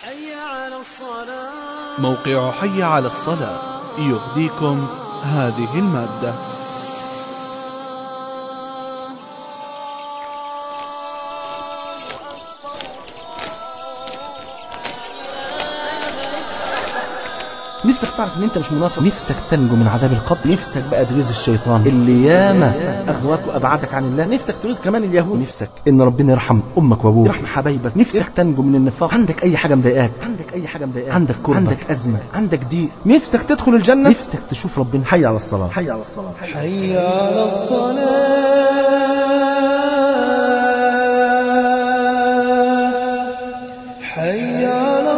حي على الصلاة موقع حي على الصلاة يهديكم هذه المادة نفسك تعرف ان انت مش منافق نفسك تنجو من عذاب القبر نفسك بقى تجوز الشيطان اللي ياما اغواك وابعدك عن الله نفسك تجوز كمان اليهود نفسك ان ربنا يرحم امك وابوك يرحم حبايبك نفسك تنجو من النفاق عندك اي حاجه مضايقاك عندك اي حاجه مضايقاك عندك كربة عندك ازمه عندك ضيق نفسك تدخل الجنه نفسك تشوف ربنا حي على الصلاه حي على الصلاه حي على الصلاة حي على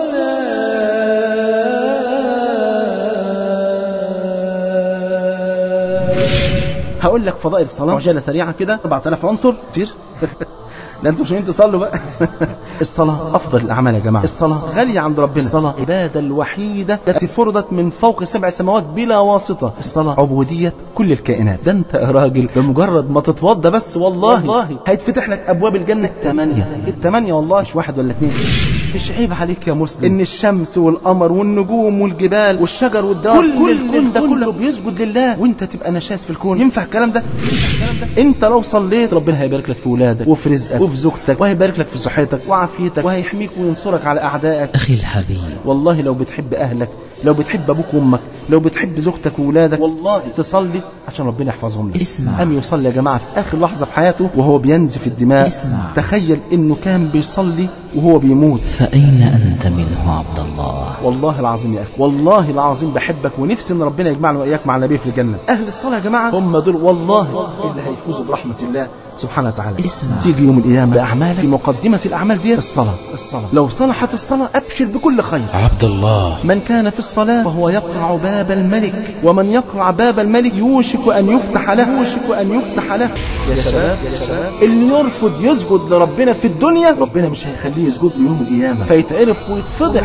الصلاة هقول لك فضائل الصلاه عجاله سريعه كده 4000 عنصر كتير ده انتوا مش عايزين تصلوا بقى الصلاة أفضل الأعمال يا جماعة الصلاة غالية عند ربنا الصلاة عبادة الوحيدة التي فرضت من فوق سبع سماوات بلا واسطة الصلاة عبودية كل الكائنات ده أنت يا راجل بمجرد ما تتوضى بس والله, والله هيتفتح لك أبواب الجنة الثمانية الثمانية والله مش واحد ولا اثنين مش عيب عليك يا مسلم ان الشمس والقمر والنجوم والجبال والشجر والدار كل, كل الكون ده كله بيسجد لله وانت تبقى نشاز في الكون ينفع الكلام ده انت لو صليت ربنا هيبارك لك في ولادك وفي رزقك وفي زوجتك وهيبارك لك في صحتك وعافيتك وهيحميك وينصرك على اعدائك أخي الحبيب والله لو بتحب اهلك لو بتحب ابوك وامك لو بتحب زوجتك وولادك والله تصلي عشان ربنا يحفظهم لك اسمع. قام يصلي يا جماعه في اخر لحظه في حياته وهو بينزف الدماء اسمع. تخيل انه كان بيصلي وهو بيموت فأين أنت منه عبد الله والله العظيم يا اخي والله العظيم بحبك ونفسي ان ربنا يجمعنا واياك مع النبي في الجنه اهل الصلاه يا جماعه هم دول والله اللي هيفوزوا برحمه الله سبحانه وتعالى اسمع. تيجي يوم القيامه باعمالك في مقدمه الاعمال دي الصلاه الصلاه لو صلحت الصلاه ابشر بكل خير عبد الله من كان في الصلاة فهو يقرع باب الملك ومن يقرع باب الملك يوشك أن يفتح له يوشك أن يفتح له يا شباب يا شباب اللي يرفض يسجد لربنا في الدنيا ربنا مش هيخليه يسجد له يوم القيامة فيتعرف ويتفضح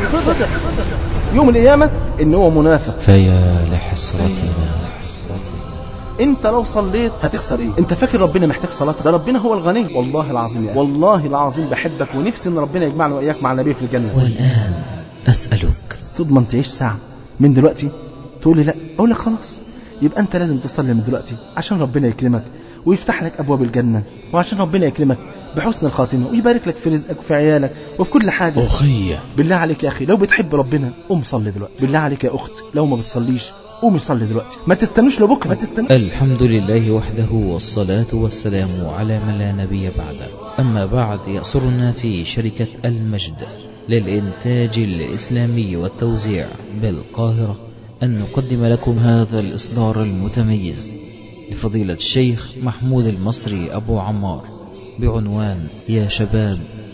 يوم القيامة إن هو منافق فيا لحسرتنا لحسرتنا انت لو صليت هتخسر ايه انت فاكر ربنا محتاج صلاتك ده ربنا هو الغني والله العظيم يعني. والله العظيم بحبك ونفسي ان ربنا يجمعنا واياك مع النبي في الجنه والآن أسألك تضمن تعيش ساعة من دلوقتي تقول لي لا أقول لك خلاص يبقى أنت لازم تصلي من دلوقتي عشان ربنا يكرمك ويفتح لك أبواب الجنة وعشان ربنا يكرمك بحسن الخاتمة ويبارك لك في رزقك وفي عيالك وفي كل حاجة أخي بالله عليك يا أخي لو بتحب ربنا قوم صلي دلوقتي بالله عليك يا أخت لو ما بتصليش قومي صلي دلوقتي ما تستنوش لبكره ما تستنوش الحمد لله وحده والصلاة والسلام على من لا نبي بعده أما بعد يأسرنا في شركة المجد للإنتاج الإسلامي والتوزيع بالقاهرة أن نقدم لكم هذا الإصدار المتميز لفضيلة الشيخ محمود المصري أبو عمار بعنوان يا شباب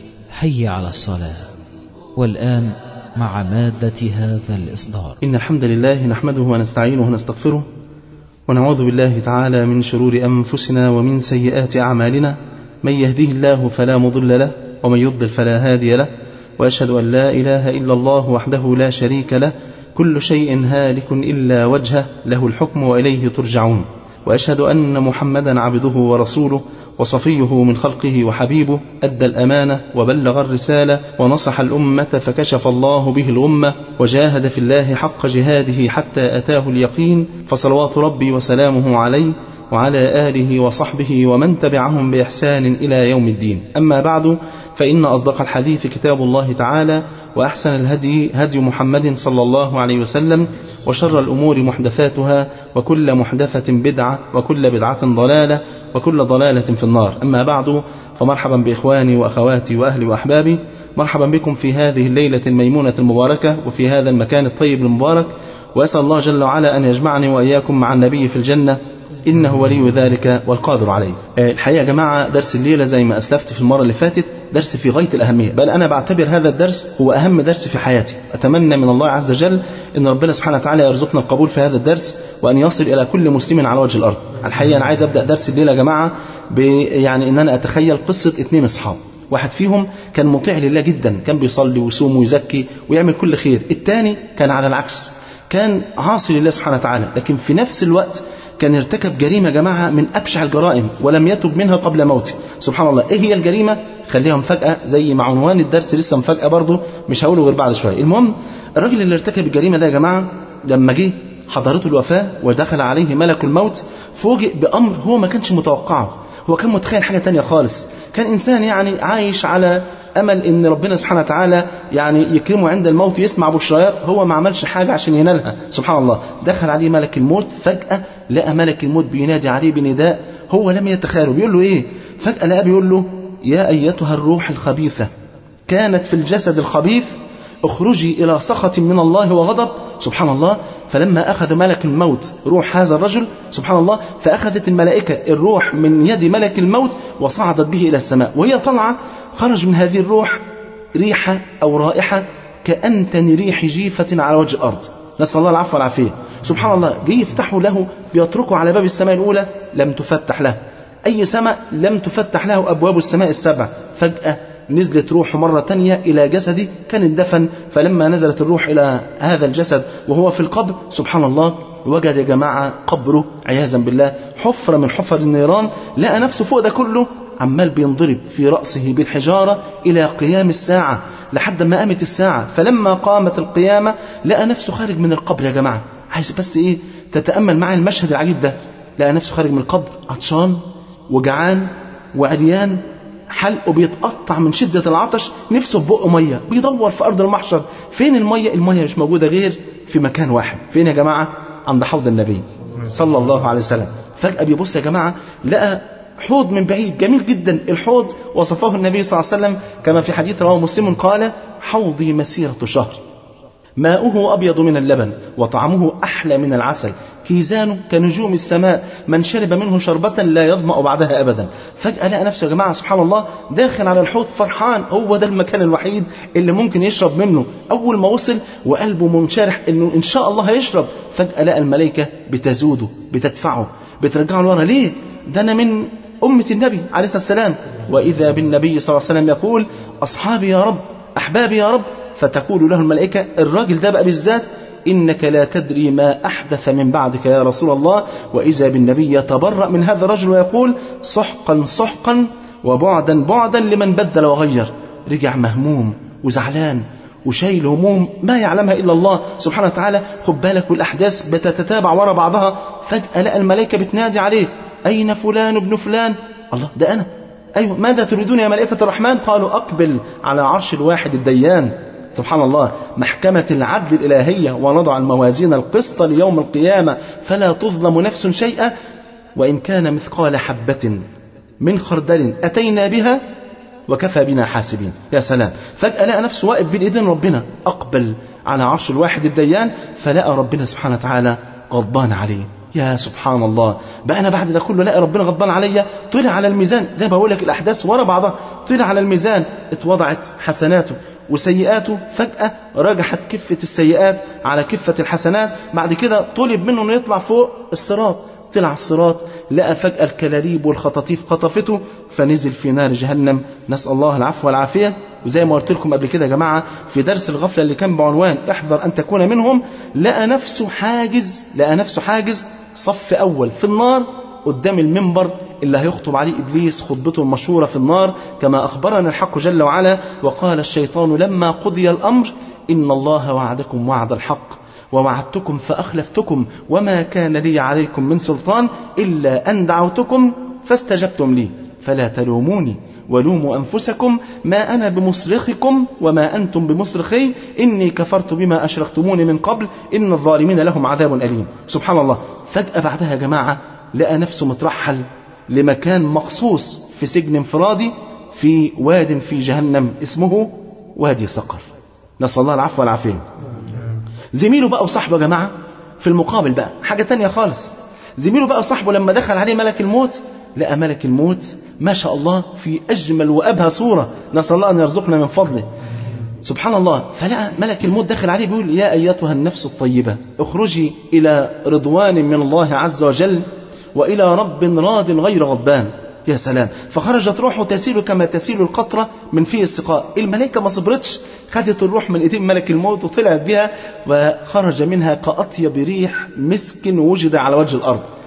حي على الصلاة والآن مع مادة هذا الإصدار إن الحمد لله نحمده ونستعينه ونستغفره ونعوذ بالله تعالى من شرور أنفسنا ومن سيئات أعمالنا من يهديه الله فلا مضل له ومن يضلل فلا هادي له وأشهد أن لا إله إلا الله وحده لا شريك له كل شيء هالك إلا وجهه له الحكم وإليه ترجعون وأشهد أن محمدا عبده ورسوله وصفيه من خلقه وحبيبه أدى الأمانة وبلغ الرسالة ونصح الأمة فكشف الله به الغمة وجاهد في الله حق جهاده حتى أتاه اليقين فصلوات ربي وسلامه عليه وعلى آله وصحبه ومن تبعهم بإحسان إلى يوم الدين أما بعد فإن أصدق الحديث كتاب الله تعالى وأحسن الهدي هدي محمد صلى الله عليه وسلم وشر الأمور محدثاتها وكل محدثة بدعة وكل بدعة ضلالة وكل ضلالة في النار أما بعد فمرحبا بإخواني وأخواتي وأهلي وأحبابي مرحبا بكم في هذه الليلة الميمونة المباركة وفي هذا المكان الطيب المبارك وأسأل الله جل وعلا أن يجمعني وإياكم مع النبي في الجنة إنه ولي ذلك والقادر عليه الحقيقة يا جماعة درس الليلة زي ما أسلفت في المرة اللي فاتت درس في غاية الأهمية بل أنا بعتبر هذا الدرس هو أهم درس في حياتي أتمنى من الله عز وجل أن ربنا سبحانه وتعالى يرزقنا القبول في هذا الدرس وأن يصل إلى كل مسلم على وجه الأرض الحقيقة أنا عايز أبدأ درس الليلة يا جماعة يعني أن أنا أتخيل قصة اثنين أصحاب واحد فيهم كان مطيع لله جدا كان بيصلي ويصوم ويزكي ويعمل كل خير الثاني كان على العكس كان عاصي لله سبحانه وتعالى لكن في نفس الوقت كان ارتكب جريمة يا جماعة من أبشع الجرائم ولم يتب منها قبل موته سبحان الله إيه هي الجريمة خليها مفاجأة زي ما عنوان الدرس لسه مفاجأة برضه مش هقوله غير بعد شوية المهم الراجل اللي ارتكب الجريمة ده يا جماعة لما جه حضرته الوفاة ودخل عليه ملك الموت فوجئ بأمر هو ما كانش متوقعه هو كان متخيل حاجة تانية خالص كان إنسان يعني عايش على أمل إن ربنا سبحانه وتعالى يعني يكرمه عند الموت يسمع بشريات هو ما عملش حاجة عشان ينالها سبحان الله دخل عليه ملك الموت فجأة لقى ملك الموت بينادي عليه بنداء هو لم يتخيله بيقول له إيه فجأة لقى بيقول له يا أيتها الروح الخبيثة كانت في الجسد الخبيث اخرجي إلى سخط من الله وغضب سبحان الله فلما أخذ ملك الموت روح هذا الرجل سبحان الله فأخذت الملائكة الروح من يد ملك الموت وصعدت به إلى السماء وهي طالعة خرج من هذه الروح ريحة أو رائحة كأنتن ريح جيفة على وجه الأرض نسأل الله العفو والعافية سبحان الله جه يفتحوا له بيتركوا على باب السماء الأولى لم تفتح له أي سماء لم تفتح له أبواب السماء السبع فجأة نزلت روحه مرة تانية إلى جسده كان اندفن فلما نزلت الروح إلى هذا الجسد وهو في القبر سبحان الله وجد يا جماعة قبره عياذا بالله حفرة من حفر النيران لقى نفسه فوق ده كله عمال بينضرب في رأسه بالحجارة إلى قيام الساعة لحد ما قامت الساعة فلما قامت القيامة لقى نفسه خارج من القبر يا جماعة عايز بس إيه تتأمل معي المشهد العجيب ده لقى نفسه خارج من القبر عطشان وجعان وعريان حلقه بيتقطع من شدة العطش نفسه في بقه مية بيدور في أرض المحشر فين المية المية مش موجودة غير في مكان واحد فين يا جماعة عند حوض النبي صلى الله عليه وسلم فجأة بيبص يا جماعة لقى حوض من بعيد جميل جدا الحوض وصفه النبي صلى الله عليه وسلم كما في حديث رواه مسلم قال حوضي مسيرة شهر ماؤه أبيض من اللبن وطعمه أحلى من العسل كيزانه كنجوم السماء من شرب منه شربة لا يظمأ بعدها أبدا فجأة لقى نفسه يا جماعة سبحان الله داخل على الحوض فرحان هو ده المكان الوحيد اللي ممكن يشرب منه أول ما وصل وقلبه منشرح إنه إن شاء الله هيشرب فجأة لقى الملائكة بتزوده بتدفعه بترجعه لورا ليه ده أنا من أمة النبي عليه الصلاة والسلام وإذا بالنبي صلى الله عليه وسلم يقول أصحابي يا رب أحبابي يا رب فتقول له الملائكة الراجل ده بقى بالذات إنك لا تدري ما أحدث من بعدك يا رسول الله وإذا بالنبي يتبرأ من هذا الرجل ويقول سحقا سحقا وبعدا بعدا لمن بدل وغير رجع مهموم وزعلان وشايل هموم ما يعلمها إلا الله سبحانه وتعالى خد بالك والأحداث بتتتابع ورا بعضها فجأة لقى الملائكة بتنادي عليه أين فلان ابن فلان الله ده أنا أيوة ماذا تريدون يا ملائكة الرحمن قالوا أقبل على عرش الواحد الديان سبحان الله محكمة العدل الإلهية ونضع الموازين القسط ليوم القيامة فلا تظلم نفس شيئا وإن كان مثقال حبة من خردل أتينا بها وكفى بنا حاسبين يا سلام فجأة لقى نفسه واقف بين إيدين ربنا أقبل على عرش الواحد الديان فلقى ربنا سبحانه وتعالى غضبان عليه يا سبحان الله بقى انا بعد ده كله لاقي ربنا غضبان عليا طلع على الميزان زي ما بقول لك الاحداث ورا بعضها طلع على الميزان اتوضعت حسناته وسيئاته فجأة رجحت كفة السيئات على كفة الحسنات بعد كده طلب منه انه يطلع فوق الصراط طلع الصراط لقى فجأة الكلاليب والخطاطيف خطفته فنزل في نار جهنم نسأل الله العفو والعافية وزي ما قلت لكم قبل كده يا جماعة في درس الغفلة اللي كان بعنوان احذر أن تكون منهم لقى نفسه حاجز لقى نفسه حاجز صف أول في النار قدام المنبر اللي هيخطب عليه إبليس خطبته المشهورة في النار كما أخبرنا الحق جل وعلا وقال الشيطان لما قضي الأمر إن الله وعدكم وعد الحق ووعدتكم فأخلفتكم وما كان لي عليكم من سلطان إلا أن دعوتكم فاستجبتم لي فلا تلوموني ولوموا أنفسكم ما أنا بمصرخكم وما أنتم بمصرخي إني كفرت بما أشركتموني من قبل إن الظالمين لهم عذاب أليم سبحان الله فجأة بعدها يا جماعة لقى نفسه مترحل لمكان مخصوص في سجن انفرادي في واد في جهنم اسمه وادي سقر نسأل الله العفو والعافية زميله بقى وصاحبه يا جماعة في المقابل بقى حاجة تانية خالص زميله بقى وصاحبه لما دخل عليه ملك الموت لقى ملك الموت ما شاء الله في أجمل وأبهى صورة نسأل الله أن يرزقنا من فضله سبحان الله فلقى ملك الموت داخل عليه بيقول يا أيتها النفس الطيبة اخرجي إلى رضوان من الله عز وجل وإلى رب راض غير غضبان يا سلام فخرجت روحه تسيل كما تسيل القطرة من فيه السقاء الملائكة ما صبرتش خدت الروح من ايدين ملك الموت وطلعت بها وخرج منها كأطيب ريح مسك وجد على وجه الأرض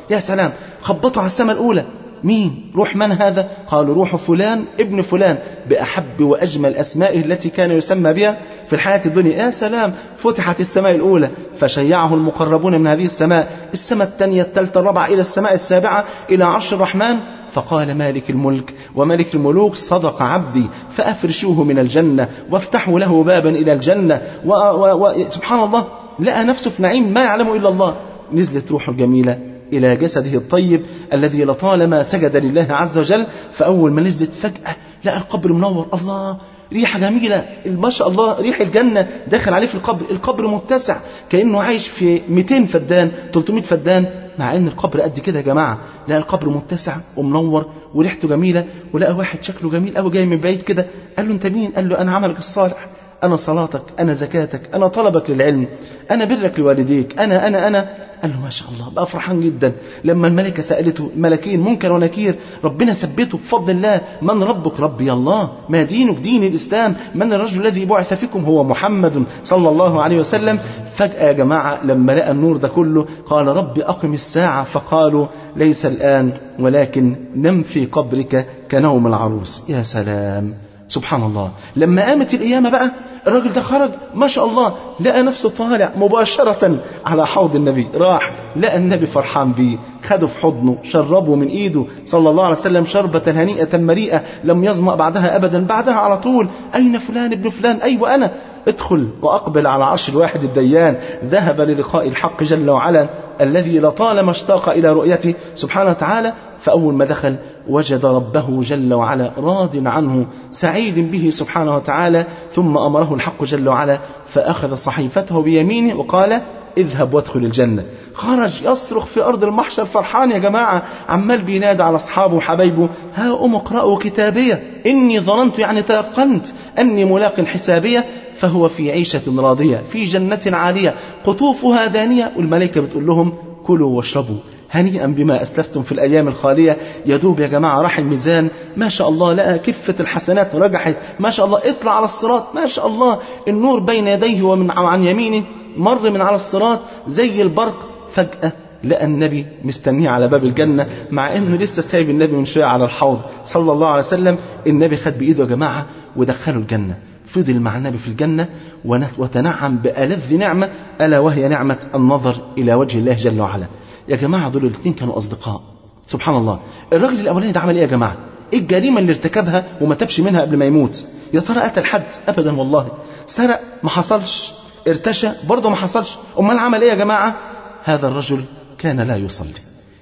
يا سلام خبطوا على السماء الأولى مين روح من هذا قالوا روح فلان ابن فلان بأحب وأجمل أسمائه التي كان يسمى بها في الحياة الدنيا يا سلام فتحت السماء الأولى فشيعه المقربون من هذه السماء السماء الثانية الثالثة الرابعة إلى السماء السابعة إلى عرش الرحمن فقال مالك الملك وملك الملوك صدق عبدي فأفرشوه من الجنة وافتحوا له بابا إلى الجنة و و و سبحان الله لقى نفسه في نعيم ما يعلمه إلا الله نزلت روحه الجميلة إلى جسده الطيب الذي لطالما سجد لله عز وجل فأول ما نزلت فجأة لقى القبر منور الله ريحة جميلة ما شاء الله ريح الجنة داخل عليه في القبر القبر متسع كأنه عايش في 200 فدان 300 فدان مع ان القبر قد كده يا جماعة لقى القبر متسع ومنور وريحته جميلة ولقى واحد شكله جميل قوي جاي من بعيد كده قال له انت مين قال له انا عملك الصالح انا صلاتك انا زكاتك انا طلبك للعلم انا برك لوالديك انا انا انا قال له ما شاء الله بقى فرحان جدا لما الملكة سألته الملكين منكر ونكير ربنا ثبته بفضل الله من ربك ربي الله ما دينك دين الإسلام من الرجل الذي بعث فيكم هو محمد صلى الله عليه وسلم فجأة يا جماعة لما لقى النور ده كله قال رب أقم الساعة فقالوا ليس الآن ولكن نم في قبرك كنوم العروس يا سلام سبحان الله لما قامت القيامة بقى الراجل ده خرج ما شاء الله لقى نفسه طالع مباشرة على حوض النبي راح لقى النبي فرحان بيه خده في حضنه شربه من ايده صلى الله عليه وسلم شربة هنيئة مريئة لم يظمأ بعدها ابدا بعدها على طول اين فلان ابن فلان ايوه انا ادخل واقبل على عرش الواحد الديان ذهب للقاء الحق جل وعلا الذي لطالما اشتاق الى رؤيته سبحانه وتعالى فاول ما دخل وجد ربه جل وعلا راض عنه سعيد به سبحانه وتعالى ثم امره الحق جل وعلا فاخذ صحيفته بيمينه وقال اذهب وادخل الجنه خرج يصرخ في أرض المحشر فرحان يا جماعة عمال بينادى على أصحابه وحبايبه ها أم اقرأوا كتابية إني ظننت يعني تيقنت أني ملاق حسابية فهو في عيشة راضية في جنة عالية قطوفها دانية والملائكة بتقول لهم كلوا واشربوا هنيئا بما أسلفتم في الأيام الخالية يدوب يا جماعة راح الميزان ما شاء الله لقى كفة الحسنات رجحت ما شاء الله اطلع على الصراط ما شاء الله النور بين يديه ومن عن يمينه مر من على الصراط زي البرق فجأة لقى النبي مستنيه على باب الجنة مع انه لسه سايب النبي من شوية على الحوض صلى الله عليه وسلم النبي خد بإيده يا جماعة ودخله الجنة فضل مع النبي في الجنة وتنعم بألذ نعمة ألا وهي نعمة النظر إلى وجه الله جل وعلا يا جماعة دول الاثنين كانوا أصدقاء سبحان الله الراجل الأولاني ده عمل إيه يا جماعة إيه الجريمة اللي ارتكبها وما تبش منها قبل ما يموت يا ترى قتل حد أبدا والله سرق ما حصلش ارتشى برضه ما حصلش أمال عمل إيه يا جماعة هذا الرجل كان لا يصلي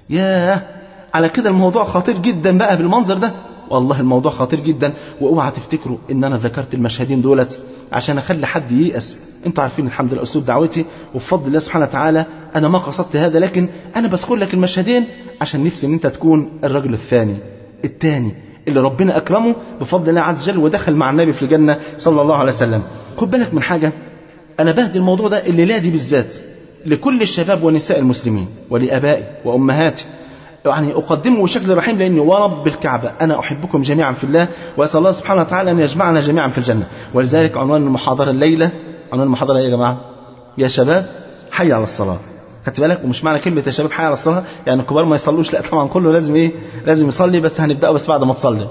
ياه على كده الموضوع خطير جدا بقى بالمنظر ده والله الموضوع خطير جدا واوعى تفتكروا ان انا ذكرت المشهدين دولت عشان اخلي حد ييأس انتوا عارفين الحمد لله اسلوب دعوتي وبفضل الله سبحانه وتعالى انا ما قصدت هذا لكن انا بذكر لك المشهدين عشان نفسي ان انت تكون الرجل الثاني الثاني اللي ربنا اكرمه بفضل الله عز وجل ودخل مع النبي في الجنه صلى الله عليه وسلم خد بالك من حاجه انا بهدي الموضوع ده الليله دي بالذات لكل الشباب ونساء المسلمين ولابائي وامهاتي يعني أقدمه بشكل رحيم لأني ورب الكعبة أنا أحبكم جميعا في الله وأسأل الله سبحانه وتعالى أن يجمعنا جميعا في الجنة ولذلك عنوان المحاضرة الليلة عنوان المحاضرة يا جماعة يا شباب حي على الصلاة خدت بالك ومش معنى كلمة يا شباب حي على الصلاة يعني الكبار ما يصلوش لا طبعا كله لازم إيه لازم يصلي بس هنبدأه بس بعد ما تصلي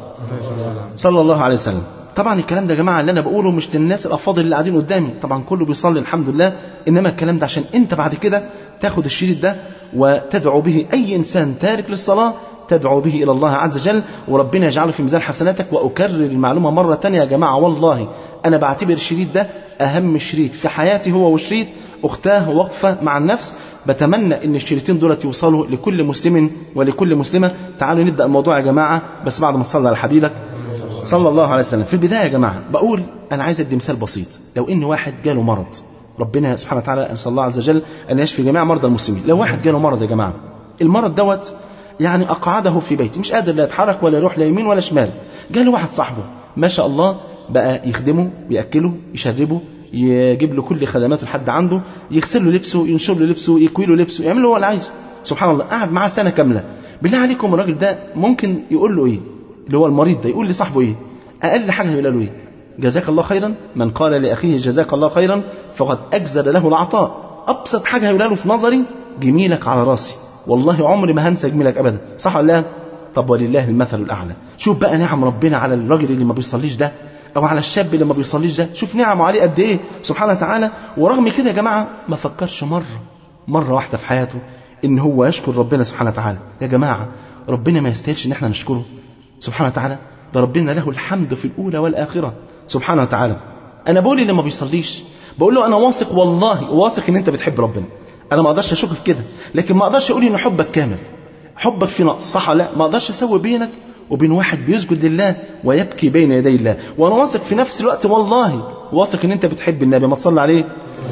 صلى الله عليه وسلم طبعا الكلام ده يا جماعه اللي انا بقوله مش للناس الافاضل اللي قاعدين قدامي طبعا كله بيصلي الحمد لله انما الكلام ده عشان انت بعد كده تاخد الشريط ده وتدعو به اي انسان تارك للصلاه تدعو به الى الله عز وجل وربنا يجعله في ميزان حسناتك واكرر المعلومه مره تانية يا جماعه والله انا بعتبر الشريط ده اهم شريط في حياتي هو وشريط اختاه وقفه مع النفس بتمنى ان الشريطين دولت يوصلوا لكل مسلم ولكل مسلمه تعالوا نبدا الموضوع يا جماعه بس بعد ما تصلي على حبيبك صلى الله عليه وسلم في البدايه يا جماعه بقول انا عايز ادي مثال بسيط لو ان واحد جاله مرض ربنا سبحانه وتعالى نسال الله عز وجل ان يشفي جميع مرضى المسلمين لو واحد جاله مرض يا جماعه المرض دوت يعني اقعده في بيته مش قادر لا يتحرك ولا يروح لا يمين ولا شمال جاله واحد صاحبه ما شاء الله بقى يخدمه ياكله يشربه يجيب له كل خدماته لحد عنده يغسل له لبسه ينشر له لبسه يكوي له لبسه يعمل له هو اللي عايزه سبحان الله قعد معاه سنه كامله بالله عليكم الراجل ده ممكن يقول له ايه اللي هو المريض ده يقول لصاحبه ايه اقل حاجه هيقول له ايه جزاك الله خيرا من قال لاخيه جزاك الله خيرا فقد اجزل له العطاء ابسط حاجه هيقولها له في نظري جميلك على راسي والله عمري ما هنسى جميلك ابدا صح ولا لا طب ولله المثل الاعلى شوف بقى نعم ربنا على الراجل اللي ما بيصليش ده او على الشاب اللي ما بيصليش ده شوف نعمه عليه قد ايه سبحانه وتعالى ورغم كده يا جماعه ما فكرش مره مره واحده في حياته ان هو يشكر ربنا سبحانه وتعالى يا جماعه ربنا ما يستاهلش ان احنا نشكره سبحانه وتعالى ده ربنا له الحمد في الاولى والاخره سبحانه وتعالى انا بقول اللي ما بيصليش بقول له انا واثق والله واثق ان انت بتحب ربنا انا ما اقدرش اشك في كده لكن ما اقدرش اقول ان حبك كامل حبك في نقص صح ولا لا ما اقدرش اسوي بينك وبين واحد بيسجد لله ويبكي بين يدي الله وانا واثق في نفس الوقت والله واثق ان انت بتحب النبي ما تصلي عليه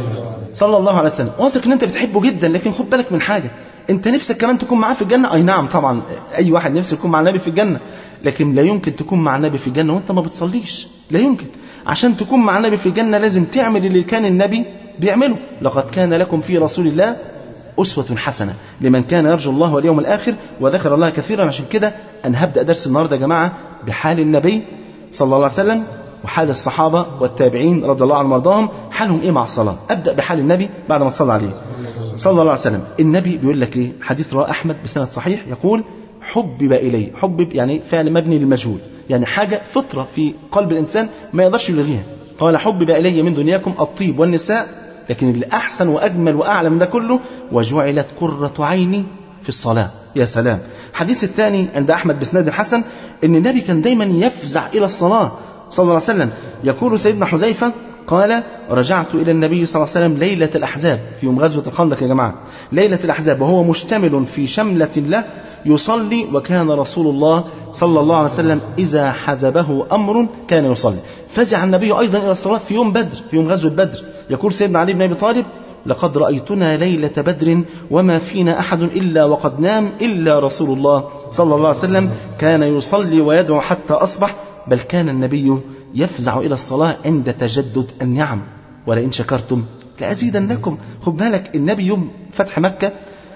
صلى الله عليه وسلم واثق ان انت بتحبه جدا لكن خد بالك من حاجه انت نفسك كمان تكون معاه في الجنه اي نعم طبعا اي واحد نفسه يكون مع النبي في الجنه لكن لا يمكن تكون مع النبي في الجنه وانت ما بتصليش لا يمكن عشان تكون مع النبي في الجنه لازم تعمل اللي كان النبي بيعمله لقد كان لكم في رسول الله أسوة حسنة لمن كان يرجو الله واليوم الآخر وذكر الله كثيرا عشان كده أنا هبدأ درس النهاردة يا جماعة بحال النبي صلى الله عليه وسلم وحال الصحابة والتابعين رضي الله عنهم وارضاهم حالهم إيه مع الصلاة أبدأ بحال النبي بعد ما تصلى عليه صلى الله عليه وسلم النبي بيقول لك إيه حديث رواه أحمد بسند صحيح يقول حبب إليه حبب يعني فعل مبني للمجهول يعني حاجة فطرة في قلب الإنسان ما يقدرش يلغيها قال حبب إلي من دنياكم الطيب والنساء لكن اللي أحسن وأجمل وأعلى من ده كله وجعلت قرة عيني في الصلاة يا سلام الحديث الثاني عند أحمد بسناد الحسن أن النبي كان دايما يفزع إلى الصلاة صلى الله عليه وسلم يقول سيدنا حذيفة قال رجعت إلى النبي صلى الله عليه وسلم ليلة الأحزاب في يوم غزوة الخندق يا جماعة ليلة الأحزاب وهو مشتمل في شملة له يصلي وكان رسول الله صلى الله عليه وسلم إذا حزبه أمر كان يصلي فزع النبي أيضا إلى الصلاة في يوم بدر في يوم غزوة بدر يقول سيدنا علي بن أبي طالب لقد رأيتنا ليلة بدر وما فينا أحد إلا وقد نام إلا رسول الله صلى الله عليه وسلم كان يصلي ويدعو حتى أصبح بل كان النبي يفزع إلى الصلاة عند تجدد النعم ولئن شكرتم لأزيدنكم خد بالك النبي يوم فتح مكة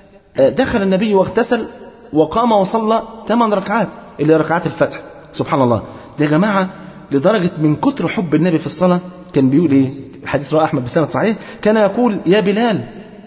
دخل النبي واغتسل وقام وصلى ثمان ركعات اللي ركعات الفتح سبحان الله ده يا جماعة لدرجة من كتر حب النبي في الصلاة كان بيقول ايه الحديث رواه احمد بسند صحيح كان يقول يا بلال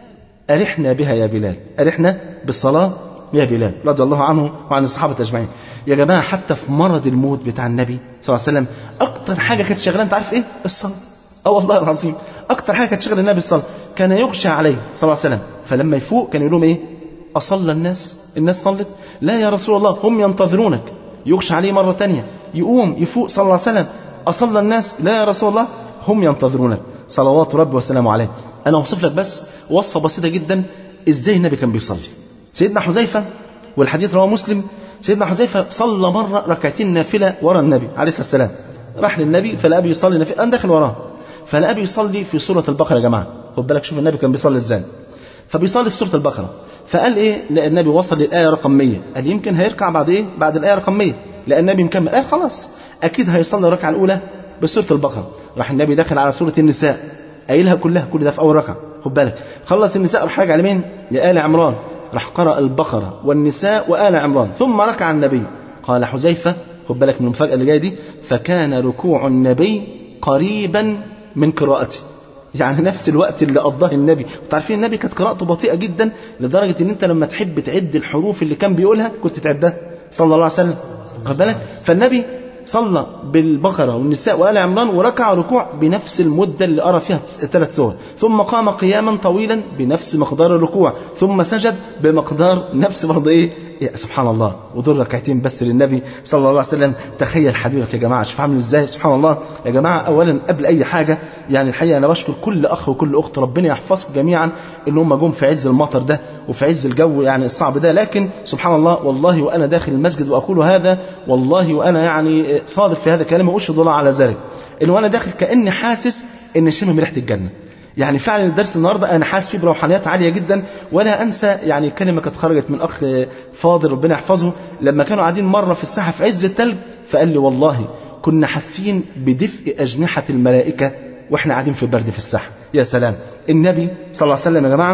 ارحنا بها يا بلال ارحنا بالصلاه يا بلال رضي الله عنه وعن الصحابه اجمعين يا جماعه حتى في مرض الموت بتاع النبي صلى الله عليه وسلم اكتر حاجه كانت شغاله انت عارف ايه الصلاه اه والله العظيم اكتر حاجه كانت شغله النبي الصلاه كان يغشى عليه صلى الله عليه وسلم فلما يفوق كان يقول لهم ايه اصلى الناس الناس صلت لا يا رسول الله هم ينتظرونك يغشى عليه مره تانية يقوم يفوق صلى الله عليه وسلم اصلى الناس لا يا رسول الله هم ينتظرونك صلوات ربي وسلامه عليه انا اوصف لك بس وصفه بسيطه جدا ازاي النبي كان بيصلي سيدنا حذيفه والحديث رواه مسلم سيدنا حذيفه صلى مره ركعتين نافله ورا النبي عليه الصلاه والسلام راح للنبي فلقى بيصلي نافله انا داخل وراه فلقى بيصلي في سوره البقره يا جماعه خد بالك شوف النبي كان بيصلي ازاي فبيصلي في سوره البقره فقال ايه لا النبي وصل للايه رقم 100 قال يمكن هيركع بعد ايه بعد الايه رقم 100 لان النبي مكمل قال خلاص اكيد هيصلي الركعه الاولى بسوره البقره راح النبي داخل على سوره النساء قايلها كلها كل ده في اول ركعه خد بالك خلص النساء راح راجع لمين لآل عمران راح قرأ البقرة والنساء وآل عمران ثم ركع النبي قال حذيفة خد بالك من المفاجأة اللي جاية دي فكان ركوع النبي قريبا من قراءته يعني نفس الوقت اللي قضاه النبي وتعرفين النبي كانت قراءته بطيئة جدا لدرجة ان انت لما تحب تعد الحروف اللي كان بيقولها كنت تعدها صلى الله عليه وسلم خد بالك فالنبي صلى بالبقرة والنساء وآل عمران وركع ركوع بنفس المدة اللي أرى فيها الثلاث سور ثم قام قياما طويلا بنفس مقدار الركوع ثم سجد بمقدار نفس برضه إيه يا سبحان الله ودول ركعتين بس للنبي صلى الله عليه وسلم تخيل حبيبك يا جماعة شوف عامل ازاي سبحان الله يا جماعة أولا قبل أي حاجة يعني الحقيقة أنا بشكر كل أخ وكل أخت ربنا يحفظكم جميعا إن هم جم في عز المطر ده وفي عز الجو يعني الصعب ده لكن سبحان الله والله وأنا داخل المسجد وأقول هذا والله وأنا يعني صادق في هذا الكلام وأشهد الله على ذلك إن وأنا داخل كأني حاسس إن شم ريحة الجنة يعني فعلا الدرس النهارده انا حاسس فيه بروحانيات عاليه جدا ولا انسى يعني كلمه كانت خرجت من اخ فاضل ربنا يحفظه لما كانوا قاعدين مره في الساحه في عز التلج فقال لي والله كنا حاسين بدفء اجنحه الملائكه واحنا قاعدين في البرد في الساحه يا سلام النبي صلى الله عليه وسلم يا جماعه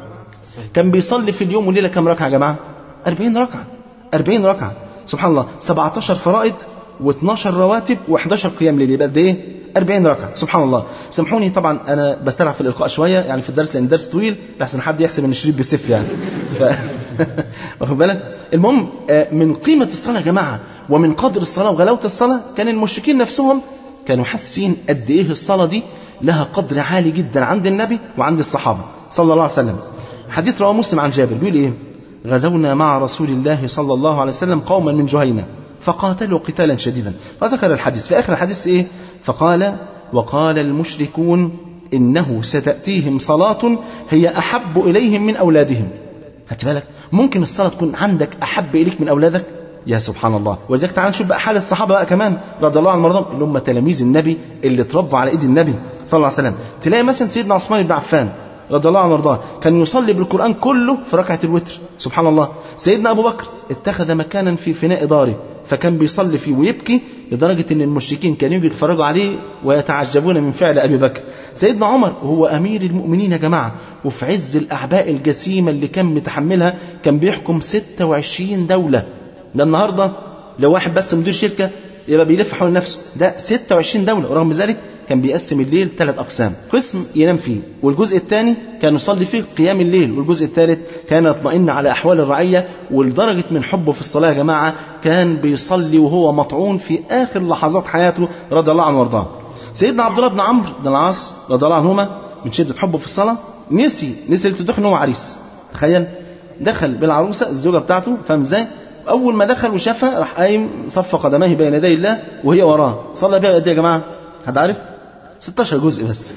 كان بيصلي في اليوم والليله كام ركعه يا جماعه 40 ركعه 40 ركعه سبحان الله 17 فرائض و12 رواتب و11 قيام ليل يبقى قد ايه 40 ركعه سبحان الله سامحوني طبعا انا بسترع في الالقاء شويه يعني في الدرس لان الدرس طويل لحسن حد يحسب ان الشريط بيسف يعني ف... واخد بالك المهم آه، من قيمة الصلاة يا جماعة ومن قدر الصلاة وغلاوة الصلاة كان المشركين نفسهم كانوا حاسين قد ايه الصلاة دي لها قدر عالي جدا عند النبي وعند الصحابة صلى الله عليه وسلم حديث رواه مسلم عن جابر بيقول ايه غزونا مع رسول الله صلى الله عليه وسلم قوما من جهينة فقاتلوا قتالا شديدا فذكر الحديث في آخر الحديث ايه فقال وقال المشركون إنه ستأتيهم صلاة هي أحب إليهم من أولادهم خدت بالك ممكن الصلاة تكون عندك أحب إليك من أولادك يا سبحان الله ولذلك تعال نشوف بقى حال الصحابة بقى كمان رضي الله عنهم وارضاهم اللي هم تلاميذ النبي اللي اتربوا على ايد النبي صلى الله عليه وسلم تلاقي مثلا سيدنا عثمان بن عفان رضي الله عنه وارضاه كان يصلي بالقرآن كله في ركعة الوتر سبحان الله سيدنا أبو بكر اتخذ مكانا في فناء داره فكان بيصلي فيه ويبكي لدرجة أن المشركين كانوا يجوا يتفرجوا عليه ويتعجبون من فعل أبي بكر سيدنا عمر هو أمير المؤمنين يا جماعة وفي عز الأعباء الجسيمة اللي كان متحملها كان بيحكم 26 دولة ده النهاردة لو واحد بس مدير شركة يبقى بيلف حول نفسه ده 26 دولة ورغم ذلك كان بيقسم الليل ثلاث أقسام قسم ينام فيه والجزء الثاني كان يصلي فيه قيام الليل والجزء الثالث كان يطمئن على أحوال الرعية ولدرجة من حبه في الصلاة يا جماعة كان بيصلي وهو مطعون في آخر لحظات حياته رضي الله عنه وارضاه سيدنا عبد الله بن عمرو بن العاص رضي الله عنهما من شدة حبه في الصلاة نسي نسي ليلة الدخل ان هو عريس تخيل دخل بالعروسة الزوجة بتاعته فاهم ازاي أول ما دخل وشافها راح قايم صف قدميه بين يدي الله وهي وراه صلى بيها قد ايه يا جماعة حد عارف 16 جزء بس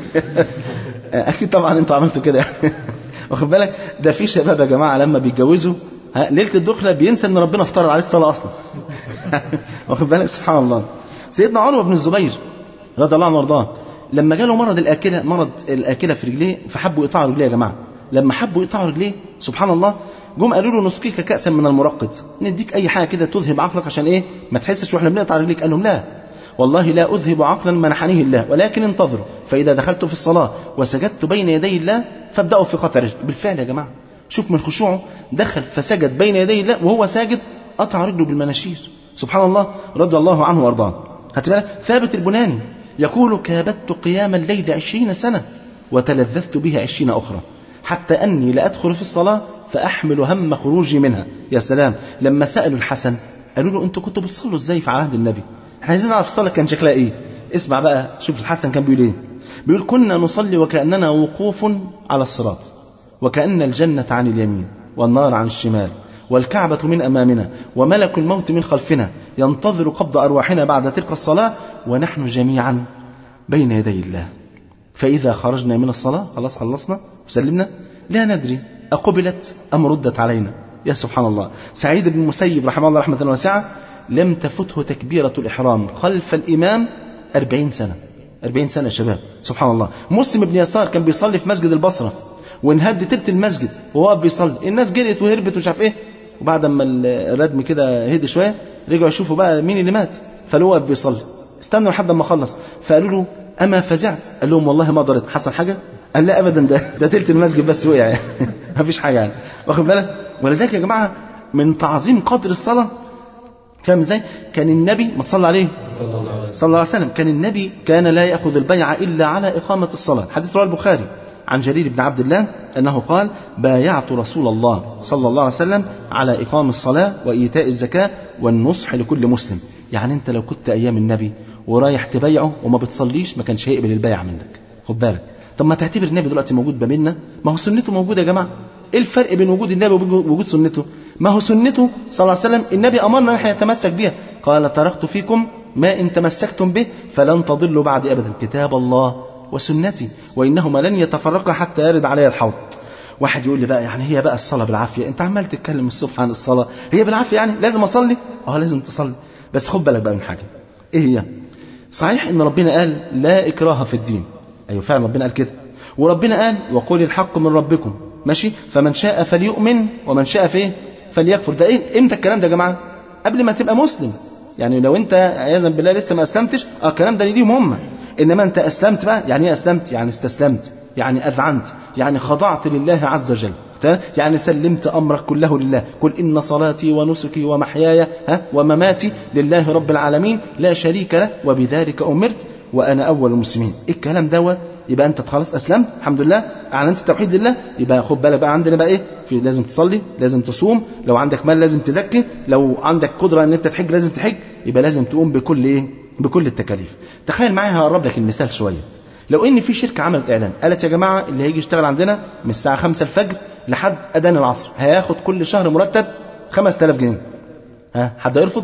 اكيد طبعا انتوا عملتوا كده واخد بالك ده في شباب يا جماعه لما بيتجوزوا ها، ليله الدخله بينسى ان ربنا افترض عليه الصلاه اصلا واخد بالك سبحان الله سيدنا عروه بن الزبير رضي الله عنه وارضاه لما جاله مرض الاكله مرض الاكله في رجليه فحبوا يقطعوا رجليه يا جماعه لما حبوا يقطعوا رجليه سبحان الله جم قالوا له نسقيك كاسا من المرقد نديك اي حاجه كده تذهب عقلك عشان ايه ما تحسش واحنا بنقطع رجليك قال لهم لا والله لا أذهب عقلا منحنيه الله ولكن انتظروا فإذا دخلت في الصلاة وسجدت بين يدي الله فابدأوا في قطع رجل بالفعل يا جماعة شوف من خشوعه دخل فسجد بين يدي الله وهو ساجد قطع رجله بالمناشير سبحان الله رضي الله عنه وارضاه هات بالك ثابت البناني يقول كابدت قيام الليل عشرين سنة وتلذذت به عشرين أخرى حتى أني لأدخل في الصلاة فأحمل هم خروجي منها يا سلام لما سألوا الحسن قالوا له أنتوا كنتوا بتصلوا إزاي في عهد النبي احنا عايزين نعرف الصلاة كان شكلها ايه اسمع بقى شوف الحسن كان بيقول ايه بيقول كنا نصلي وكأننا وقوف على الصراط وكأن الجنة عن اليمين والنار عن الشمال والكعبة من أمامنا وملك الموت من خلفنا ينتظر قبض أرواحنا بعد تلك الصلاة ونحن جميعا بين يدي الله فإذا خرجنا من الصلاة خلاص خلصنا وسلمنا لا ندري أقبلت أم ردت علينا يا سبحان الله سعيد بن المسيب رحمه الله رحمة واسعة لم تفته تكبيرة الإحرام خلف الإمام أربعين سنة أربعين سنة يا شباب سبحان الله مسلم بن يسار كان بيصلي في مسجد البصرة وانهد تلت المسجد وهو واقف بيصلي الناس جريت وهربت ومش عارف ايه وبعد ما الردم كده هدي شويه رجعوا يشوفوا بقى مين اللي مات فلو واقف بيصلي استنوا لحد ما خلص فقالوا له اما فزعت قال لهم والله ما ضرت حصل حاجه قال لا ابدا ده ده تلت المسجد بس وقع يعني ما فيش حاجه يعني واخد بالك ولذلك يا جماعه من تعظيم قدر الصلاه فاهم ازاي؟ كان النبي ما تصلى عليه صلى الله عليه وسلم كان النبي كان لا ياخذ البيعه الا على اقامه الصلاه حديث رواه البخاري عن جرير بن عبد الله انه قال بايعت رسول الله صلى الله عليه وسلم على اقام الصلاه وايتاء الزكاه والنصح لكل مسلم يعني انت لو كنت ايام النبي ورايح تبايعه وما بتصليش ما كانش هيقبل البيعه منك خد بالك طب ما تعتبر النبي دلوقتي موجود ما بيننا ما هو سنته موجوده يا جماعه ايه الفرق بين وجود النبي ووجود سنته ما هو سنته صلى الله عليه وسلم النبي امرنا ان احنا نتمسك بها قال تركت فيكم ما ان تمسكتم به فلن تضلوا بعد ابدا كتاب الله وسنتي وانهما لن يتفرقا حتى يرد علي الحوض واحد يقول لي بقى يعني هي بقى الصلاه بالعافيه انت عمال تتكلم الصبح عن الصلاه هي بالعافيه يعني لازم اصلي اه لازم تصلي بس خد بالك بقى من حاجه ايه هي صحيح ان ربنا قال لا اكراه في الدين ايوه فعلا ربنا قال كده وربنا قال وقول الحق من ربكم ماشي فمن شاء فليؤمن ومن شاء فيه فليكفر ده ايه امتى الكلام ده يا جماعه قبل ما تبقى مسلم يعني لو انت عياذا بالله لسه ما اسلمتش اه الكلام ده ليهم هم انما انت اسلمت بقى يعني ايه اسلمت يعني استسلمت يعني اذعنت يعني خضعت لله عز وجل يعني سلمت امرك كله لله قل ان صلاتي ونسكي ومحياي ها ومماتي لله رب العالمين لا شريك له وبذلك امرت وانا اول المسلمين الكلام دوت يبقى انت خلاص اسلمت الحمد لله اعلنت التوحيد لله يبقى خد بالك بقى عندنا بقى ايه في لازم تصلي لازم تصوم لو عندك مال لازم تزكي لو عندك قدره ان انت تحج لازم تحج يبقى لازم تقوم بكل ايه بكل التكاليف تخيل معايا هقرب لك المثال شويه لو ان في شركه عملت اعلان قالت يا جماعه اللي هيجي يشتغل عندنا من الساعه 5 الفجر لحد اذان العصر هياخد كل شهر مرتب 5000 جنيه ها حد يرفض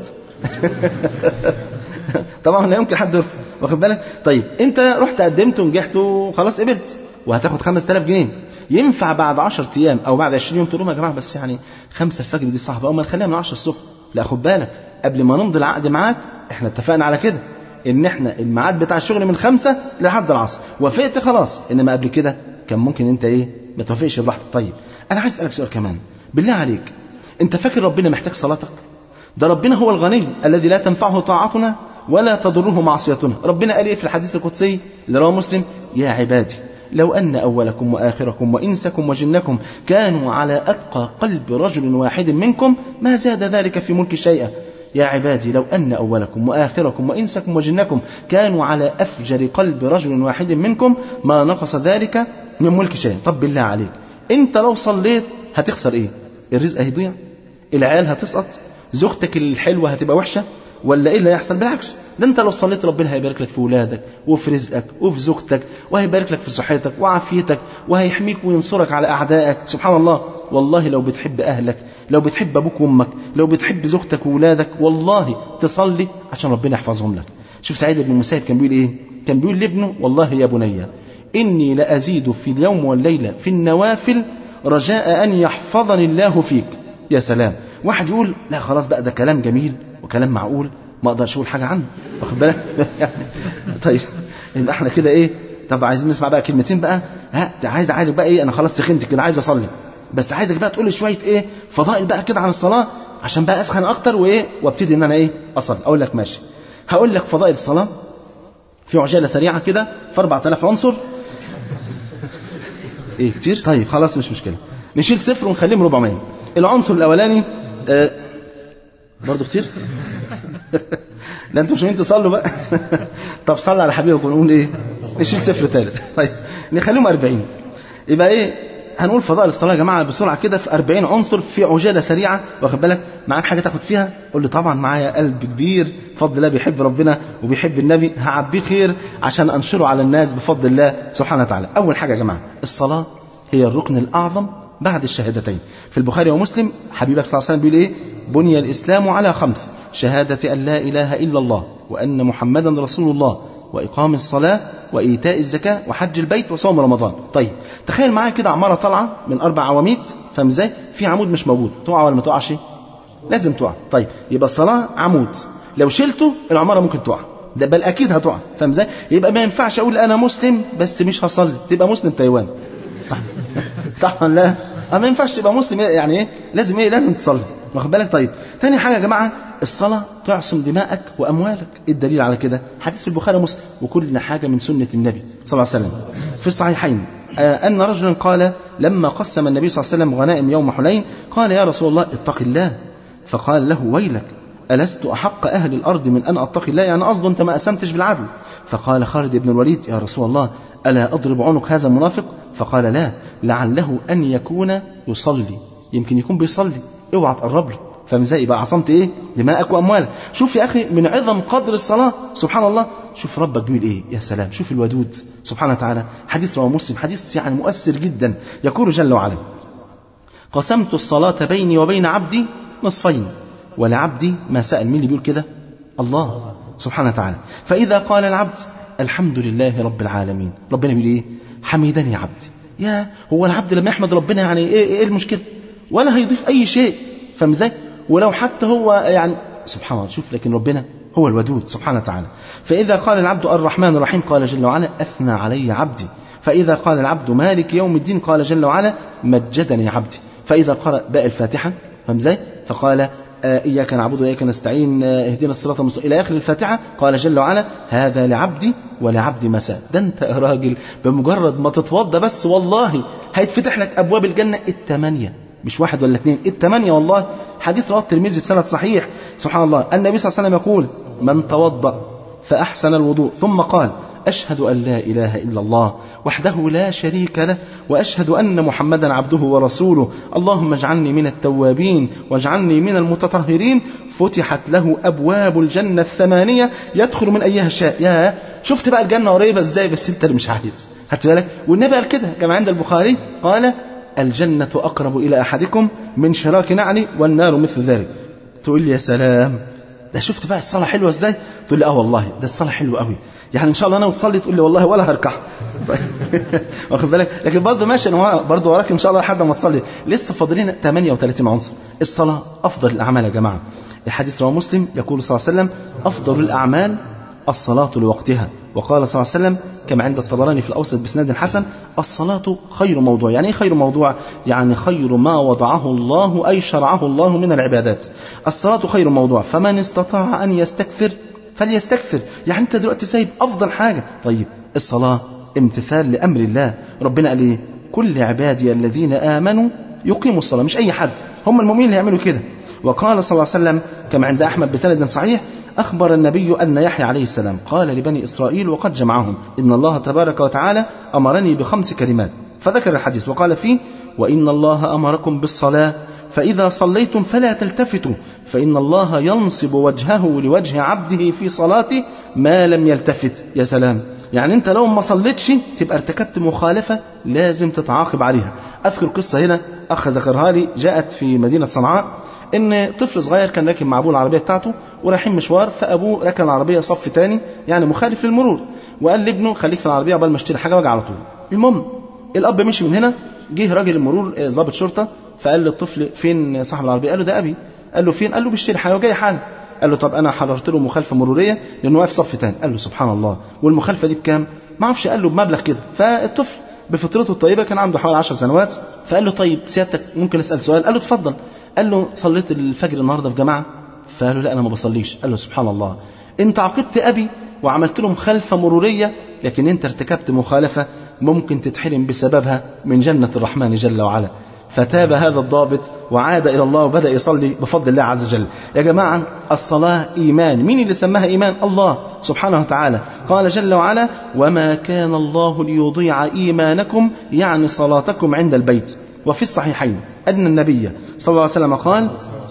طبعا لا يمكن حد يرفض واخد بالك طيب انت رحت قدمت ونجحت وخلاص قبلت وهتاخد 5000 جنيه ينفع بعد 10 ايام او بعد 20 يوم تقول لهم يا جماعه بس يعني 5 الفجر دي صعبه او ما نخليها من 10 الصبح لا خد بالك قبل ما نمضي العقد معاك احنا اتفقنا على كده ان احنا الميعاد بتاع الشغل من خمسة لحد العصر وافقت خلاص انما قبل كده كان ممكن انت ايه ما توافقش براحتك طيب انا عايز اسالك سؤال كمان بالله عليك انت فاكر ربنا محتاج صلاتك ده ربنا هو الغني الذي لا تنفعه طاعتنا ولا تضره معصيتنا ربنا قال ايه في الحديث القدسي اللي رواه مسلم يا عبادي لو أن أولكم وآخركم وإنسكم وجنكم كانوا على أتقى قلب رجل واحد منكم ما زاد ذلك في ملك شيئا يا عبادي لو أن أولكم وآخركم وإنسكم وجنكم كانوا على أفجر قلب رجل واحد منكم ما نقص ذلك من ملك شيئا طب بالله عليك أنت لو صليت هتخسر إيه الرزق هيضيع العيال هتسقط زوجتك الحلوة هتبقى وحشة ولا ايه اللي هيحصل بالعكس ده انت لو صليت ربنا هيبارك لك في ولادك وفي رزقك وفي زوجتك وهيبارك لك في صحتك وعافيتك وهيحميك وينصرك على اعدائك سبحان الله والله لو بتحب اهلك لو بتحب ابوك وامك لو بتحب زوجتك وولادك والله تصلي عشان ربنا يحفظهم لك شوف سعيد بن المسيب كان بيقول ايه كان بيقول لابنه والله يا بني اني لازيد في اليوم والليله في النوافل رجاء ان يحفظني الله فيك يا سلام واحد يقول لا خلاص بقى ده كلام جميل وكلام معقول ما اقدرش اقول حاجه عنه واخد بالك طيب يبقى احنا كده ايه طب عايزين نسمع بقى كلمتين بقى ها عايز عايزك بقى ايه انا خلاص سخنت كده عايز اصلي بس عايزك بقى تقول لي شويه ايه فضائل بقى كده عن الصلاه عشان بقى اسخن اكتر وايه وابتدي ان انا ايه اصلي اقول لك ماشي هقول لك فضائل الصلاه في عجاله سريعه كده في 4000 عنصر ايه كتير طيب خلاص مش مشكله نشيل صفر ونخليهم 400 العنصر الاولاني آه برضه كتير لا انتوا مش عايزين تصلوا بقى طب صلي على حبيبك ونقول ايه نشيل صفر ثالث طيب نخليهم 40 يبقى ايه هنقول فضائل الصلاه يا جماعه بسرعه كده في 40 عنصر في عجاله سريعه واخد بالك معاك حاجه تاخد فيها قول لي طبعا معايا قلب كبير بفضل الله بيحب ربنا وبيحب النبي هعبيه خير عشان انشره على الناس بفضل الله سبحانه وتعالى اول حاجه يا جماعه الصلاه هي الركن الاعظم بعد الشهادتين في البخاري ومسلم حبيبك صلى الله عليه وسلم بيقول ايه بني الاسلام على خمس شهاده ان لا اله الا الله وان محمدا رسول الله واقام الصلاه وايتاء الزكاه وحج البيت وصوم رمضان طيب تخيل معايا كده عماره طالعه من اربع عواميد فاهم ازاي في عمود مش موجود تقع ولا ما تقعش لازم تقع طيب يبقى الصلاه عمود لو شلته العماره ممكن تقع ده بل اكيد هتقع فاهم ازاي يبقى ما ينفعش اقول انا مسلم بس مش هصلي تبقى مسلم تايوان صح صح ولا لا أه ما ينفعش تبقى مسلم يعني ايه لازم ايه لازم تصلي واخد بالك طيب تاني حاجه يا جماعه الصلاه تعصم دماءك واموالك ايه الدليل على كده حديث في البخاري ومسلم وكل حاجه من سنه النبي صلى الله عليه وسلم في الصحيحين آه ان رجلا قال لما قسم النبي صلى الله عليه وسلم غنائم يوم حنين قال يا رسول الله اتق الله فقال له ويلك ألست أحق أهل الأرض من أن أتقي الله يعني قصده أنت ما قسمتش بالعدل فقال خالد بن الوليد يا رسول الله ألا أضرب عنق هذا المنافق فقال لا لعله أن يكون يصلي يمكن يكون بيصلي اوعى تقرب له فاهم ازاي يبقى عصمت ايه دماءك واموالك شوف يا اخي من عظم قدر الصلاه سبحان الله شوف ربك بيقول ايه يا سلام شوف الودود سبحانه وتعالى حديث رواه مسلم حديث يعني مؤثر جدا يقول جل وعلا قسمت الصلاه بيني وبين عبدي نصفين ولعبدي ما سأل مين اللي بيقول كده الله سبحانه وتعالى فإذا قال العبد الحمد لله رب العالمين ربنا بيقول ايه حميدني عبدي يا هو العبد لما يحمد ربنا يعني ايه, إيه المشكله ولا هيضيف اي شيء فاهم ازاي ولو حتى هو يعني سبحان الله شوف لكن ربنا هو الودود سبحانه وتعالى فإذا قال العبد الرحمن الرحيم قال جل وعلا أثنى علي عبدي فإذا قال العبد مالك يوم الدين قال جل وعلا مجدني عبدي فإذا قرأ باء الفاتحة فاهم ازاي فقال إياك نعبد وإياك نستعين اهدنا الصراط المستقيم إلى آخر الفاتحة قال جل وعلا هذا لعبدي ولعبدي مساء ده أنت يا راجل بمجرد ما تتوضى بس والله هيتفتح لك أبواب الجنة الثمانية مش واحد ولا اثنين الثمانية والله حديث رواه الترمذي بسند صحيح سبحان الله النبي صلى الله عليه وسلم يقول من توضأ فأحسن الوضوء ثم قال أشهد أن لا إله إلا الله وحده لا شريك له وأشهد أن محمدا عبده ورسوله اللهم اجعلني من التوابين واجعلني من المتطهرين فتحت له أبواب الجنة الثمانية يدخل من أيها شاء يا شفت بقى الجنة قريبة ازاي بس انت اللي مش عايز خدت بالك والنبي قال كده كما عند البخاري قال الجنة أقرب إلى أحدكم من شراك نعلي والنار مثل ذلك تقول لي يا سلام ده شفت بقى الصلاة حلوة ازاي تقول لي اه والله ده الصلاة حلوة قوي يعني ان شاء الله انا وتصلي تقول لي والله ولا هركع واخد بالك لكن برضه ماشي انا برضه وراك ان شاء الله لحد ما تصلي لسه فاضلين 38 عنصر الصلاة افضل الاعمال يا جماعة الحديث رواه مسلم يقول صلى الله عليه وسلم افضل الاعمال الصلاة لوقتها وقال صلى الله عليه وسلم كما عند الطبراني في الأوسط بسناد حسن الصلاة خير موضوع يعني إيه خير موضوع يعني خير ما وضعه الله أي شرعه الله من العبادات الصلاة خير موضوع فمن استطاع أن يستكثر فليستكثر يعني أنت دلوقتي سايب أفضل حاجة طيب الصلاة امتثال لأمر الله ربنا قال إيه كل عبادي الذين آمنوا يقيموا الصلاة مش أي حد هم المؤمنين اللي يعملوا كده وقال صلى الله عليه وسلم كما عند أحمد بسند صحيح أخبر النبي أن يحيى عليه السلام قال لبني إسرائيل وقد جمعهم إن الله تبارك وتعالى أمرني بخمس كلمات فذكر الحديث وقال فيه وإن الله أمركم بالصلاة فإذا صليتم فلا تلتفتوا فإن الله ينصب وجهه لوجه عبده في صلاته ما لم يلتفت يا سلام يعني انت لو ما صليتش تبقى ارتكبت مخالفة لازم تتعاقب عليها اذكر قصة هنا اخ ذكرها لي جاءت في مدينة صنعاء ان طفل صغير كان راكب مع ابوه العربيه بتاعته ورايحين مشوار فابوه ركن العربيه صف تاني يعني مخالف للمرور وقال لابنه خليك في العربيه قبل ما اشتري حاجه واجي على طول المهم الاب مشي من هنا جه راجل المرور ضابط شرطه فقال للطفل فين صاحب العربيه قال له ده ابي قال له فين قال له بيشتري حاجه وجاي حالا قال له طب انا حررت له مخالفه مروريه لانه واقف صف تاني قال له سبحان الله والمخالفه دي بكام ما اعرفش قال له بمبلغ كده فالطفل بفطرته الطيبه كان عنده حوالي 10 سنوات فقال له طيب سيادتك ممكن اسال سؤال قال له اتفضل قال له صليت الفجر النهارده في جماعه فقال له لا انا ما بصليش قال له سبحان الله انت عاقبت ابي وعملت له مخالفه مروريه لكن انت ارتكبت مخالفه ممكن تتحرم بسببها من جنه الرحمن جل وعلا فتاب هذا الضابط وعاد إلى الله وبدأ يصلي بفضل الله عز وجل يا جماعة الصلاة إيمان مين اللي سماها إيمان الله سبحانه وتعالى قال جل وعلا وما كان الله ليضيع إيمانكم يعني صلاتكم عند البيت وفي الصحيحين أن النبي صلى الله عليه وسلم قال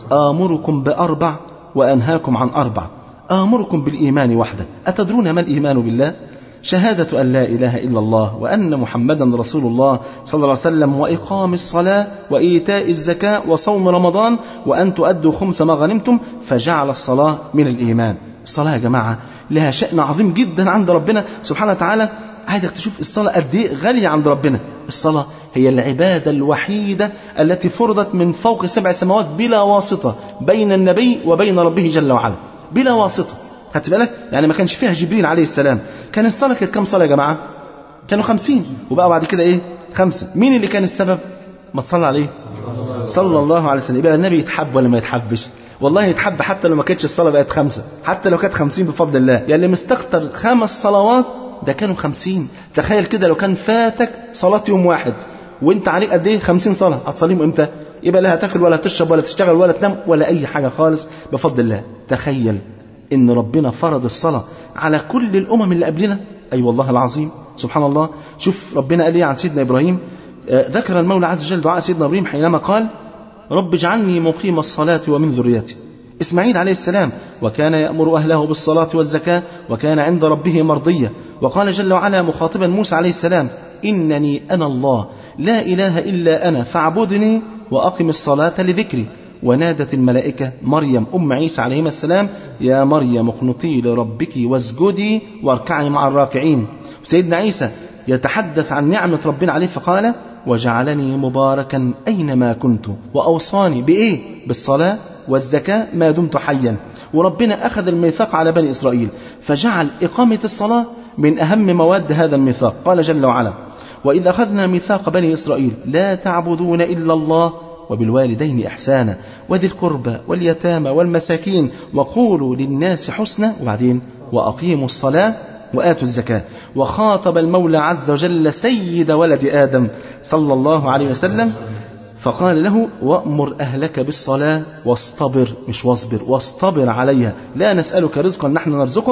آمركم بأربع وأنهاكم عن أربع آمركم بالإيمان وحده أتدرون ما الإيمان بالله شهادة أن لا إله إلا الله وأن محمدا رسول الله صلى الله عليه وسلم وإقام الصلاة وإيتاء الزكاة وصوم رمضان وأن تؤدوا خمس ما غنمتم فجعل الصلاة من الإيمان الصلاة يا جماعة لها شأن عظيم جدا عند ربنا سبحانه وتعالى عايزك تشوف الصلاة قد إيه غالية عند ربنا الصلاة هي العبادة الوحيدة التي فرضت من فوق سبع سماوات بلا واسطة بين النبي وبين ربه جل وعلا بلا واسطة خدت بالك يعني ما كانش فيها جبريل عليه السلام كان الصلاة كانت كام صلاة يا جماعة كانوا خمسين وبقى بعد كده ايه خمسة مين اللي كان السبب ما تصلى عليه صلى الله عليه وسلم يبقى النبي يتحب ولا ما يتحبش والله يتحب حتى لو ما كانتش الصلاة بقت خمسة حتى لو كانت خمسين بفضل الله يعني اللي مستكتر خمس صلوات ده كانوا خمسين تخيل كده لو كان فاتك صلاة يوم واحد وانت عليك قد ايه خمسين صلاة هتصليهم امتى يبقى لا هتاكل ولا تشرب ولا تشتغل ولا تنام ولا اي حاجة خالص بفضل الله تخيل ان ربنا فرض الصلاة على كل الامم اللي قبلنا اي أيوة والله العظيم سبحان الله شوف ربنا قال ايه عن سيدنا ابراهيم آه ذكر المولى عز وجل دعاء سيدنا ابراهيم حينما قال رب اجعلني مقيم الصلاة ومن ذريتي إسماعيل عليه السلام وكان يأمر أهله بالصلاة والزكاة وكان عند ربه مرضيا وقال جل وعلا مخاطبا موسى عليه السلام إنني أنا الله لا إله إلا أنا فاعبدني وأقم الصلاة لذكري ونادت الملائكة مريم أم عيسى عليهما السلام يا مريم اقنطي لربك واسجدي واركعي مع الراكعين سيدنا عيسى يتحدث عن نعمة ربنا عليه فقال وجعلني مباركا أينما كنت وأوصاني بإيه بالصلاة والزكاة ما دمت حيا وربنا أخذ الميثاق على بني إسرائيل فجعل إقامة الصلاة من أهم مواد هذا الميثاق قال جل وعلا وإذ أخذنا ميثاق بني إسرائيل لا تعبدون إلا الله وبالوالدين إحسانا وذي القربى واليتامى والمساكين وقولوا للناس حسنا وبعدين وأقيموا الصلاة وآتوا الزكاة وخاطب المولى عز وجل سيد ولد آدم صلى الله عليه وسلم فقال له وأمر أهلك بالصلاة واصطبر مش واصبر واصطبر عليها لا نسألك رزقا نحن نرزقك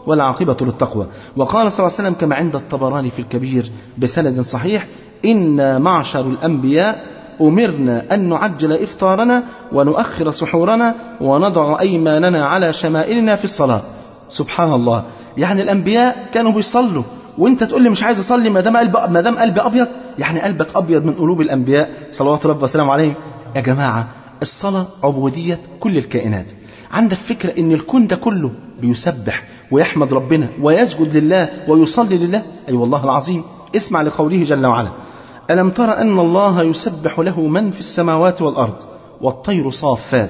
والعاقبة للتقوى وقال صلى الله عليه وسلم كما عند الطبراني في الكبير بسند صحيح إن معشر الأنبياء أمرنا أن نعجل إفطارنا ونؤخر سحورنا ونضع أيماننا على شمائلنا في الصلاة سبحان الله يعني الأنبياء كانوا بيصلوا وانت تقول لي مش عايز اصلي ما دام قلب ما دام قلبي ابيض يعني قلبك ابيض من قلوب الانبياء صلوات ربي وسلامه عليهم يا جماعه الصلاه عبوديه كل الكائنات عندك فكره ان الكون ده كله بيسبح ويحمد ربنا ويسجد لله ويصلي لله اي أيوة والله العظيم اسمع لقوله جل وعلا الم تر ان الله يسبح له من في السماوات والارض والطير صافات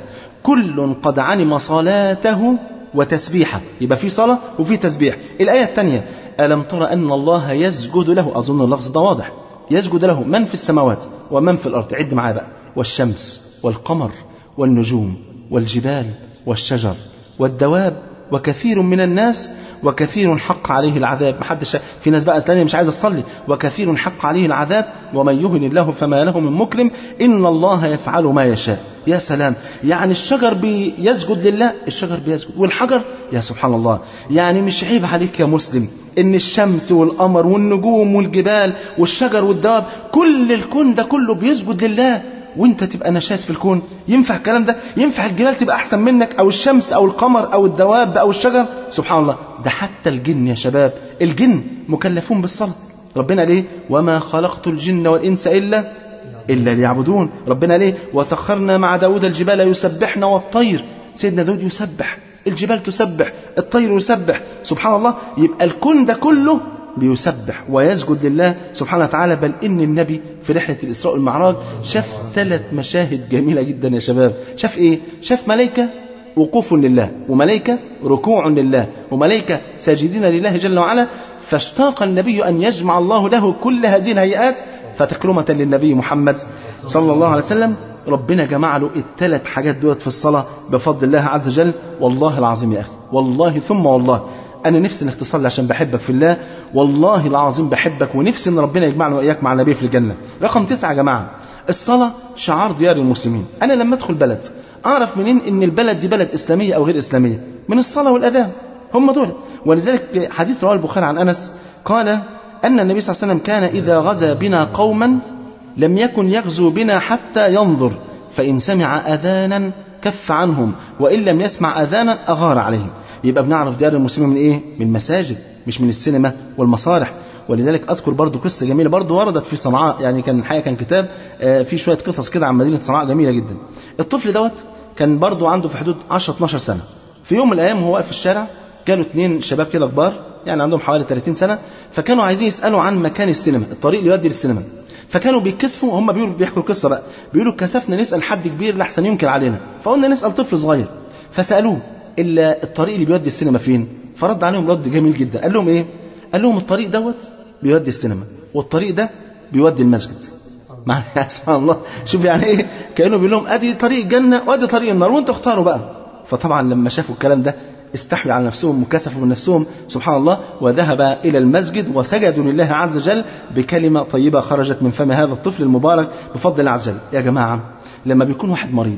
كل قد علم صلاته وتسبيحه يبقى في صلاه وفي تسبيح الايه الثانيه ألم تر أن الله يسجد له أظن اللفظ ده واضح يسجد له من في السماوات ومن في الأرض عد معايا بقى والشمس والقمر والنجوم والجبال والشجر والدواب وكثير من الناس وكثير حق عليه العذاب محدش في ناس بقى ثانيه مش عايزه تصلي وكثير حق عليه العذاب ومن يهن الله فما له من مكرم ان الله يفعل ما يشاء يا سلام يعني الشجر بيسجد لله الشجر بيسجد والحجر يا سبحان الله يعني مش عيب عليك يا مسلم ان الشمس والقمر والنجوم والجبال والشجر والدواب كل الكون ده كله بيسجد لله وانت تبقى نشاز في الكون ينفع الكلام ده ينفع الجبال تبقى احسن منك او الشمس او القمر او الدواب او الشجر سبحان الله ده حتى الجن يا شباب الجن مكلفون بالصلاه ربنا ليه وما خلقت الجن والانس الا الا ليعبدون ربنا ليه وسخرنا مع داود الجبال يسبحن والطير سيدنا داود يسبح الجبال تسبح الطير يسبح سبحان الله يبقى الكون ده كله بيسبح ويسجد لله سبحانه وتعالى بل إن النبي في رحلة الإسراء والمعراج شاف ثلاث مشاهد جميلة جدا يا شباب شاف إيه؟ شاف ملائكة وقوف لله وملائكة ركوع لله وملائكة ساجدين لله جل وعلا فاشتاق النبي أن يجمع الله له كل هذه الهيئات فتكرمة للنبي محمد صلى الله عليه وسلم ربنا جمع له الثلاث حاجات دوت في الصلاة بفضل الله عز وجل والله العظيم يا أخي والله ثم والله أنا نفسي إنك تصلي عشان بحبك في الله والله العظيم بحبك ونفسي إن ربنا يجمعنا وإياك مع النبي في الجنة رقم تسعة يا جماعة الصلاة شعار ديار المسلمين أنا لما أدخل بلد أعرف منين إن البلد دي بلد إسلامية أو غير إسلامية من الصلاة والأذان هم دول ولذلك حديث رواه البخاري عن أنس قال أن النبي صلى الله عليه وسلم كان إذا غزا بنا قوما لم يكن يغزو بنا حتى ينظر فإن سمع أذانا كف عنهم وإن لم يسمع أذانا أغار عليهم يبقى بنعرف ديار المسلمين من إيه؟ من المساجد مش من السينما والمسارح ولذلك أذكر برضو قصة جميلة برضو وردت في صنعاء يعني كان الحقيقة كان كتاب في شوية قصص كده عن مدينة صنعاء جميلة جدا الطفل دوت كان برضو عنده في حدود 10 12 سنة في يوم من الأيام وهو واقف في الشارع جاله اثنين شباب كده كبار يعني عندهم حوالي 30 سنة فكانوا عايزين يسألوا عن مكان السينما الطريق اللي يودي للسينما فكانوا بيتكسفوا هم بيقولوا بيحكوا القصه بقى بيقولوا كسفنا نسال حد كبير لحسن ينكر علينا فقلنا نسال طفل صغير فسالوه الا الطريق اللي بيودي السينما فين فرد عليهم رد جميل جدا قال لهم ايه قال لهم الطريق دوت بيودي السينما والطريق ده بيودي المسجد مع سبحان الله شوف يعني ايه كانه بيقول لهم ادي طريق الجنه وادي طريق النار وانتوا اختاروا بقى فطبعا لما شافوا الكلام ده استحيوا على نفسهم وكسفوا من نفسهم سبحان الله وذهب إلى المسجد وسجدوا لله عز وجل بكلمة طيبة خرجت من فم هذا الطفل المبارك بفضل الله عز وجل يا جماعة لما بيكون واحد مريض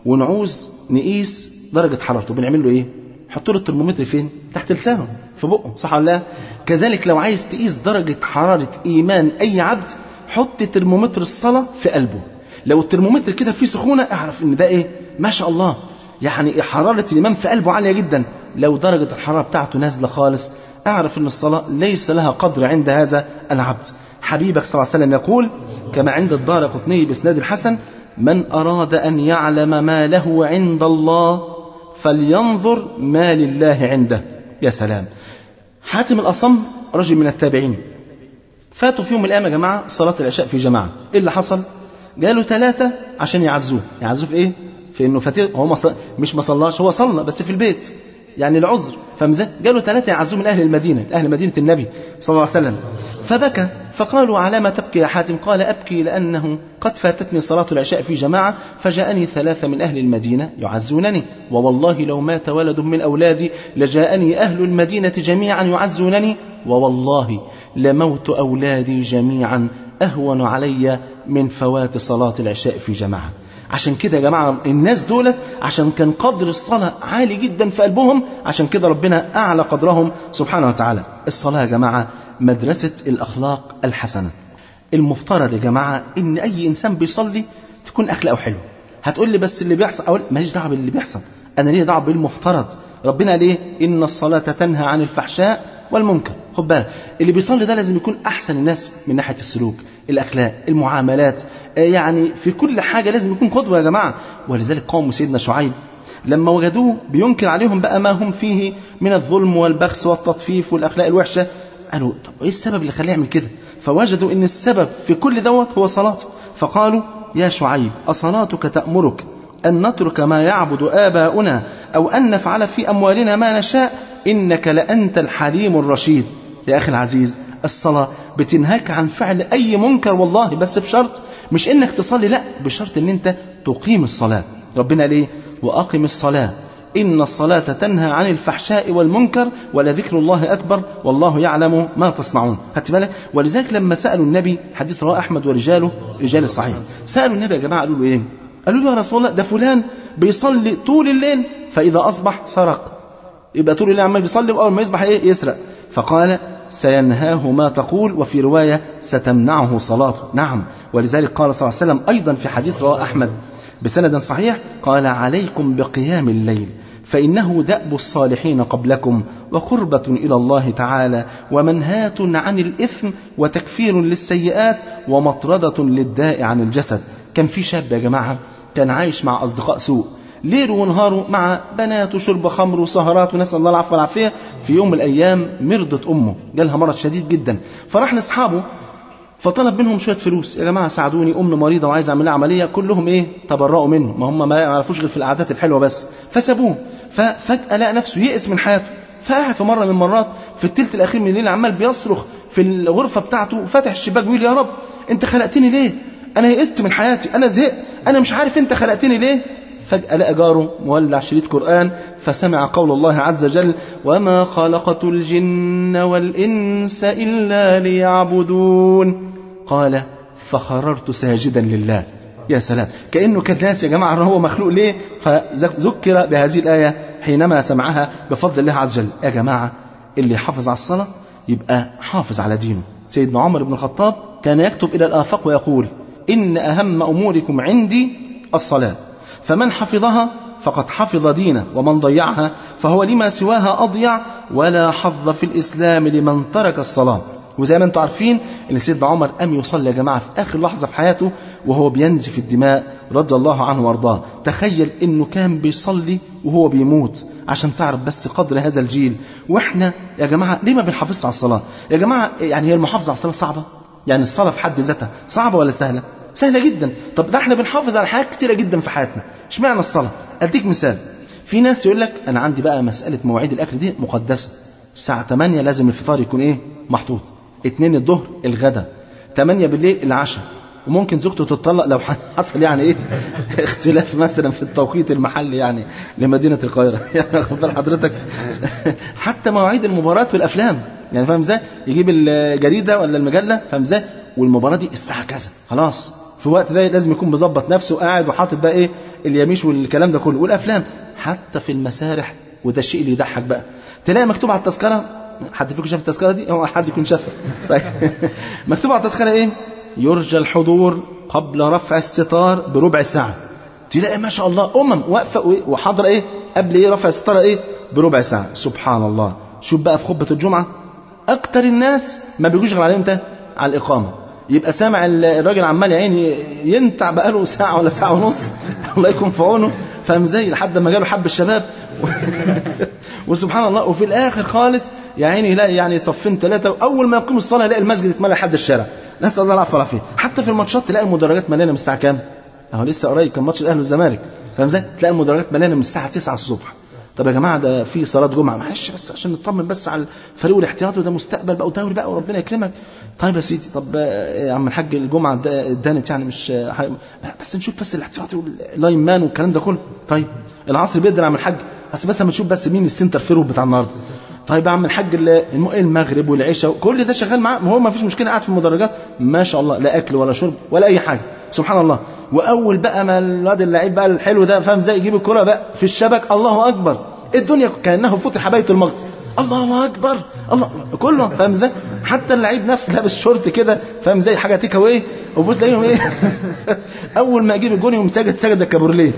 ونعوز نقيس درجة حرارته بنعمل له إيه حط له الترمومتر فين تحت لسانه في بقه صح ولا لا كذلك لو عايز تقيس درجة حرارة إيمان أي عبد حط ترمومتر الصلاة في قلبه لو الترمومتر كده فيه سخونة اعرف ان ده ايه ما شاء الله يعني حرارة الإيمان في قلبه عالية جدا لو درجة الحرارة بتاعته نازلة خالص اعرف ان الصلاة ليس لها قدر عند هذا العبد حبيبك صلى الله عليه وسلم يقول كما عند الدار قطني بإسناد الحسن من أراد أن يعلم ما له عند الله فلينظر ما لله عنده يا سلام حاتم الأصم رجل من التابعين فاتوا في يوم من الأيام يا جماعة صلاة العشاء في جماعة إيه اللي حصل جاله ثلاثة عشان يعزوه يعزوه في إيه في إنه فاتيه هو مصل... مش ما صلاش هو صلى بس في البيت يعني العذر فمزه جاله ثلاثة يعزوه من أهل المدينة أهل مدينة النبي صلى الله عليه وسلم فبكى فقالوا على ما تبكي يا حاتم قال أبكي لأنه قد فاتتني صلاة العشاء في جماعة فجاءني ثلاثة من أهل المدينة يعزونني ووالله لو مات ولد من أولادي لجاءني أهل المدينة جميعا يعزونني ووالله لموت أولادي جميعا أهون علي من فوات صلاة العشاء في جماعة عشان كده يا جماعة الناس دولت عشان كان قدر الصلاة عالي جدا في قلبهم عشان كده ربنا أعلى قدرهم سبحانه وتعالى الصلاة يا جماعة مدرسة الأخلاق الحسنة المفترض يا جماعة إن أي إنسان بيصلي تكون أخلاقه حلوة هتقول لي بس اللي بيحصل أقول ماليش دعوة باللي بيحصل أنا ليه دعوة بالمفترض ربنا قال إيه إن الصلاة تنهى عن الفحشاء والمنكر خد بالك اللي بيصلي ده لازم يكون أحسن الناس من ناحية السلوك الأخلاق المعاملات آه يعني في كل حاجة لازم يكون قدوة يا جماعة ولذلك قوم سيدنا شعيب لما وجدوه بينكر عليهم بقى ما هم فيه من الظلم والبخس والتطفيف والأخلاق الوحشة قالوا طب ايه السبب اللي خليه يعمل كده فوجدوا ان السبب في كل دوت هو صلاته فقالوا يا شعيب أصلاتك تأمرك أن نترك ما يعبد آباؤنا أو أن نفعل في أموالنا ما نشاء إنك لأنت الحليم الرشيد يا أخي العزيز الصلاة بتنهاك عن فعل أي منكر والله بس بشرط مش إنك تصلي لا بشرط إن أنت تقيم الصلاة ربنا ليه وأقم الصلاة إن الصلاة تنهى عن الفحشاء والمنكر ولذكر الله أكبر والله يعلم ما تصنعون هات بالك ولذلك لما سألوا النبي حديث رواه أحمد ورجاله رجال الصحيح سألوا النبي يا جماعة قالوا له إيه قالوا له يا رسول الله ده فلان بيصلي طول الليل فإذا أصبح سرق يبقى طول الليل عمال بيصلي وأول ما يصبح إيه يسرق فقال سينهاه ما تقول وفي رواية ستمنعه صلاته نعم ولذلك قال صلى الله عليه وسلم أيضا في حديث رواه أحمد بسند صحيح قال عليكم بقيام الليل فإنه دأب الصالحين قبلكم وقربة إلى الله تعالى ومنهاة عن الإثم وتكفير للسيئات ومطردة للداء عن الجسد كان في شاب يا جماعة كان عايش مع أصدقاء سوء ليل ونهاره مع بنات وشرب خمر وسهرات ونسأل الله العفو والعافية في يوم من الأيام مرضت أمه جالها مرض شديد جدا فراح لأصحابه فطلب منهم شويه فلوس يا جماعه ساعدوني ام مريضه وعايزه اعمل لها عمليه كلهم ايه تبرؤوا منه ما هم ما يعرفوش غير في القعدات الحلوه بس فسابوه ففجاه لقى نفسه يئس من حياته فقعد في مره من المرات في الثلث الاخير من الليل عمال بيصرخ في الغرفه بتاعته فاتح الشباك بيقول يا رب انت خلقتني ليه انا يئست من حياتي انا زهقت انا مش عارف انت خلقتني ليه فجأة لقى جاره مولع شريط قرآن فسمع قول الله عز وجل وما خلقت الجن والإنس إلا ليعبدون قال فخررت ساجدا لله يا سلام كأنه كان ناس يا جماعة هو مخلوق ليه فذكر بهذه الآية حينما سمعها بفضل الله عز وجل يا جماعة اللي يحافظ على الصلاة يبقى حافظ على دينه سيدنا عمر بن الخطاب كان يكتب إلى الآفاق ويقول إن أهم أموركم عندي الصلاة فمن حفظها فقد حفظ دينه ومن ضيعها فهو لما سواها أضيع ولا حظ في الإسلام لمن ترك الصلاة وزي ما انتم عارفين ان سيدنا عمر قام يصلي يا جماعه في اخر لحظه في حياته وهو بينزف الدماء رضي الله عنه وارضاه تخيل انه كان بيصلي وهو بيموت عشان تعرف بس قدر هذا الجيل واحنا يا جماعه ليه ما بنحافظش على الصلاه يا جماعه يعني هي المحافظه على الصلاه صعبه يعني الصلاه في حد ذاتها صعبه ولا سهله سهله جدا طب ده احنا بنحافظ على حاجات كتيره جدا في حياتنا اشمعنى الصلاه اديك مثال في ناس يقول لك انا عندي بقى مساله مواعيد الاكل دي مقدسه الساعه 8 لازم الفطار يكون ايه محطوط اتنين الظهر الغدا تمانية بالليل العشاء وممكن زوجته تتطلق لو حصل يعني ايه اختلاف مثلا في التوقيت المحلي يعني لمدينه القاهره يعني خد بال حضرتك حتى مواعيد المباريات والافلام يعني فاهم ازاي يجيب الجريده ولا المجله فاهم ازاي والمباراه دي الساعه كذا خلاص في الوقت ده لازم يكون مظبط نفسه وقاعد وحاطط بقى ايه اليميش والكلام ده كله والافلام حتى في المسارح وده الشيء اللي يضحك بقى تلاقي مكتوب على التذكره حد فيكم شاف التذكره دي هو حد يكون شافها طيب مكتوب على التذكره ايه يرجى الحضور قبل رفع الستار بربع ساعه تلاقي ما شاء الله امم واقفه وحاضره ايه قبل ايه رفع الستاره ايه بربع ساعه سبحان الله شوف بقى في خطبه الجمعه اكتر الناس ما بيجوش غير على امتى على الاقامه يبقى سامع الراجل عمال يا عيني ينتع بقاله ساعه ولا ساعه ونص الله يكون في عونه فاهم ازاي لحد ما جاله حب الشباب وسبحان الله وفي الاخر خالص يا عيني يلاقي يعني صفين ثلاثه واول ما يقيم الصلاه يلاقي المسجد اتملى لحد الشارع نسال الله العفو والعافيه حتى في الماتشات تلاقي المدرجات مليانه من الساعه كام؟ اهو لسه قريب كان ماتش الاهلي والزمالك فاهم ازاي؟ تلاقي المدرجات مليانه من الساعه 9 الصبح طب يا جماعه ده في صلاه جمعه معلش بس عشان نطمن بس على الفريق والاحتياطي وده مستقبل بقى ودوري بقى وربنا يكرمك طيب يا سيدي طب يا عم الحاج الجمعه ادانت يعني مش بس نشوف بس الاحتياطي واللاين مان والكلام ده كله طيب العصر بيقدر يا عم الحاج بس بس لما تشوف بس مين السنتر فيرود بتاع النهارده طيب يا عم الحاج المغرب والعشاء كل ده شغال معاه ما هو ما فيش مشكله قاعد في المدرجات ما شاء الله لا اكل ولا شرب ولا اي حاجه سبحان الله واول بقى ما الواد اللعيب بقى الحلو ده فاهم ازاي يجيب الكره بقى في الشبك الله اكبر الدنيا كانه فتح بيت المقدس الله اكبر الله كله فاهم ازاي حتى اللعيب نفسه لابس شورت كده فاهم ازاي حاجه تيك اواي وبص تلاقيهم ايه اول ما يجيب الجون يقوم ساجد سجد الكابورليه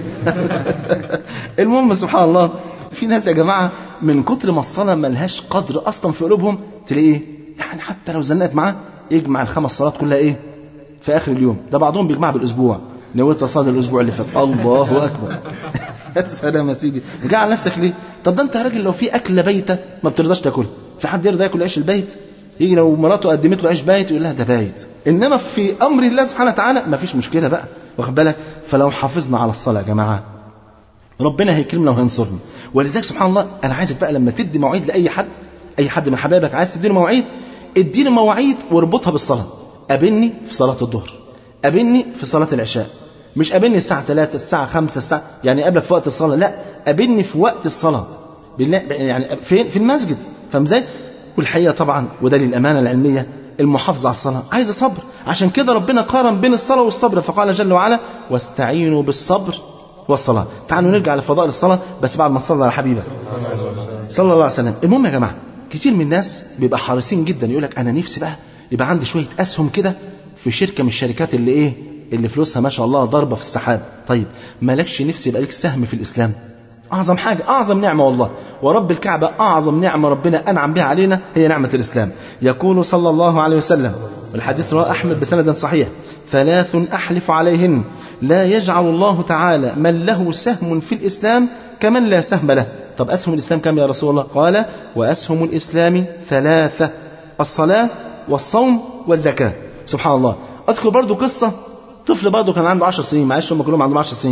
المهم سبحان الله في ناس يا جماعه من كتر ما الصلاه ملهاش قدر اصلا في قلوبهم تلاقيه ايه يعني حتى لو زنقت معاه يجمع الخمس صلوات كلها ايه في اخر اليوم ده بعضهم بيجمعها بالاسبوع نويت اصلي الاسبوع اللي فات الله اكبر سلام يا سيدي جاي على نفسك ليه طب ده انت يا راجل لو في اكله بايته ما بترضاش تاكلها في حد يرضى ياكل عيش البيت يجي لو مراته قدمت له عيش بايت يقول لها ده بايت انما في امر الله سبحانه وتعالى ما فيش مشكله بقى واخد بالك فلو حافظنا على الصلاه يا جماعه ربنا هيكرمنا وهينصرنا ولذلك سبحان الله انا عايزك بقى لما تدي مواعيد لاي حد اي حد من حبايبك عايز تديله مواعيد اديله مواعيد واربطها بالصلاه قابلني في صلاه الظهر قابلني في صلاه العشاء مش قابلني الساعه 3 الساعه 5 الساعه يعني قابلك في وقت الصلاه لا قابلني في وقت الصلاه بالله يعني فين في المسجد فاهم ازاي والحقيقه طبعا وده للامانه العلميه المحافظه على الصلاه عايزه صبر عشان كده ربنا قارن بين الصلاه والصبر فقال جل وعلا واستعينوا بالصبر والصلاه تعالوا نرجع لفضائل الصلاه بس بعد ما تصلي على حبيبك صلى الله عليه وسلم المهم يا جماعه كتير من الناس بيبقى حريصين جدا يقول لك انا نفسي بقى يبقى عندي شويه اسهم كده في شركه من الشركات اللي ايه اللي فلوسها ما شاء الله ضربه في السحاب طيب مالكش نفس يبقى لك سهم في الاسلام اعظم حاجه اعظم نعمه والله ورب الكعبه اعظم نعمه ربنا انعم بها علينا هي نعمه الاسلام يقول صلى الله عليه وسلم والحديث رواه احمد بسند صحيح ثلاث احلف عليهن لا يجعل الله تعالى من له سهم في الاسلام كمن لا سهم له طب اسهم الاسلام كم يا رسول الله قال واسهم الاسلام ثلاثه الصلاه والصوم والزكاه سبحان الله اذكر برضو قصه طفل برضه كان عنده 10 سنين معلش هم كلهم عندهم 10 سنين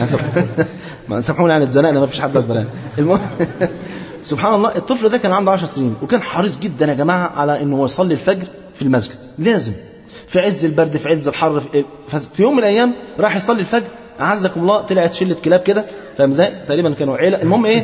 ما سامحوني يعني اتزنقنا ما فيش حد اكبر يعني المهم سبحان الله الطفل ده كان عنده 10 سنين وكان حريص جدا يا جماعه على انه يصلي الفجر في المسجد لازم في عز البرد في عز الحر في, في يوم من الايام راح يصلي الفجر اعزكم الله طلعت شله كلاب كده فاهم ازاي تقريبا كانوا عيله المهم ايه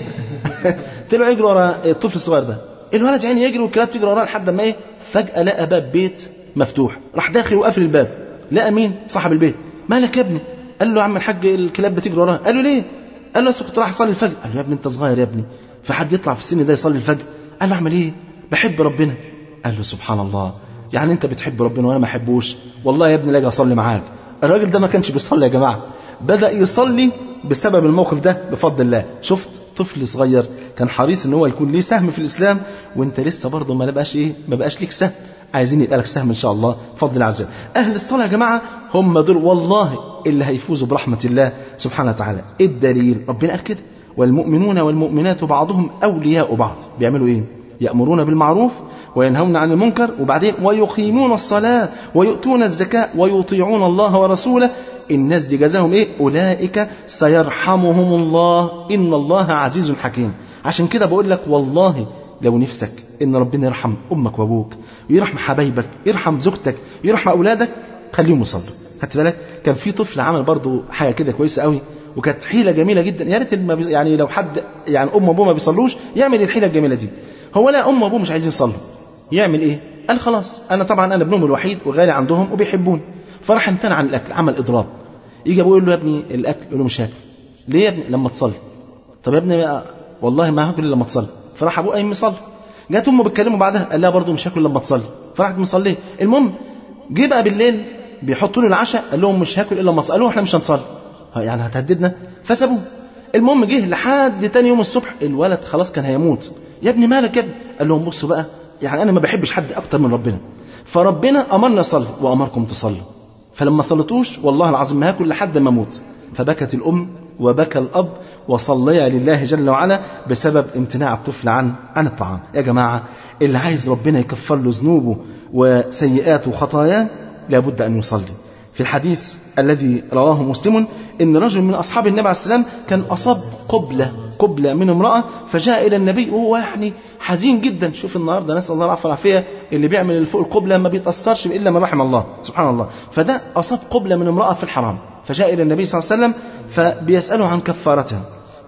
طلعوا يجروا ورا الطفل الصغير ده الولد يعني يجري والكلاب تجري وراه لحد ما ايه فجاه لقى باب بيت مفتوح راح داخل وقافل الباب لقى مين صاحب البيت مالك يا ابني قال له يا عم الحاج الكلاب بتجري وراها قال له ليه قال له أصل كنت رايح اصلي الفجر قال له يا ابني انت صغير يا ابني في حد يطلع في السن ده يصلي الفجر قال له اعمل ايه بحب ربنا قال له سبحان الله يعني انت بتحب ربنا وانا ما احبوش والله يا ابني لاجي اصلي معاك الراجل ده ما كانش بيصلي يا جماعه بدا يصلي بسبب الموقف ده بفضل الله شفت طفل صغير كان حريص ان هو يكون ليه سهم في الاسلام وانت لسه برضه ما بقاش ايه ما بقاش ليك سهم عايزين يبقى لك سهم ان شاء الله بفضل الله عز وجل اهل الصلاه يا جماعه هم دول والله اللي هيفوزوا برحمه الله سبحانه وتعالى الدليل ربنا قال كده والمؤمنون والمؤمنات بعضهم اولياء بعض بيعملوا ايه يأمرون بالمعروف وينهون عن المنكر وبعدين ويقيمون الصلاة ويؤتون الزكاة ويطيعون الله ورسوله الناس دي جزاهم ايه اولئك سيرحمهم الله ان الله عزيز حكيم عشان كده بقول لك والله لو نفسك ان ربنا يرحم امك وابوك يرحم حبايبك يرحم زوجتك يرحم اولادك خليهم يصلوا خدت بالك كان في طفل عمل برضو حاجه كده كويسه قوي وكانت حيله جميله جدا يا ريت يعني لو حد يعني ام وابوه ما بيصلوش يعمل الحيله الجميله دي هو لا ام وابوه مش عايزين يصلوا يعمل ايه قال خلاص انا طبعا انا ابنهم الوحيد وغالي عندهم وبيحبوني فراح امتنع عن الاكل عمل اضراب يجي ابوه يقول له يا ابني الاكل يقول له مش هاكل ليه يا ابني لما تصلي طب يا ابني والله ما هاكل الا لما تصلي فراح ابوه قايم يصلي جت امه بتكلمه بعدها قال لها برضه مش هاكل لما تصلي فراحت مصليه المهم جه بقى بالليل بيحطوا له العشاء قال لهم مش هاكل الا لما قالوا احنا مش هنصلي يعني هتهددنا فسابوه المهم جه لحد تاني يوم الصبح الولد خلاص كان هيموت يا ابني مالك يا ابني قال لهم بصوا بقى يعني انا ما بحبش حد اكتر من ربنا فربنا امرنا نصلي وامركم تصلوا فلما صليتوش والله العظيم ما هاكل لحد ما اموت فبكت الام وبكى الاب وصليا لله جل وعلا بسبب امتناع الطفل عن عن الطعام يا جماعه اللي عايز ربنا يكفر له ذنوبه وسيئاته وخطاياه لابد ان يصلي في الحديث الذي رواه مسلم ان رجل من اصحاب النبي عليه السلام كان اصاب قبله قبله من امراه فجاء الى النبي وهو يعني حزين جدا شوف النهارده نسال الله العافيه والعافيه اللي بيعمل اللي فوق القبله ما بيتاثرش الا من رحم الله سبحان الله فده اصاب قبله من امراه في الحرام فجاء الى النبي صلى الله عليه وسلم فبيساله عن كفارتها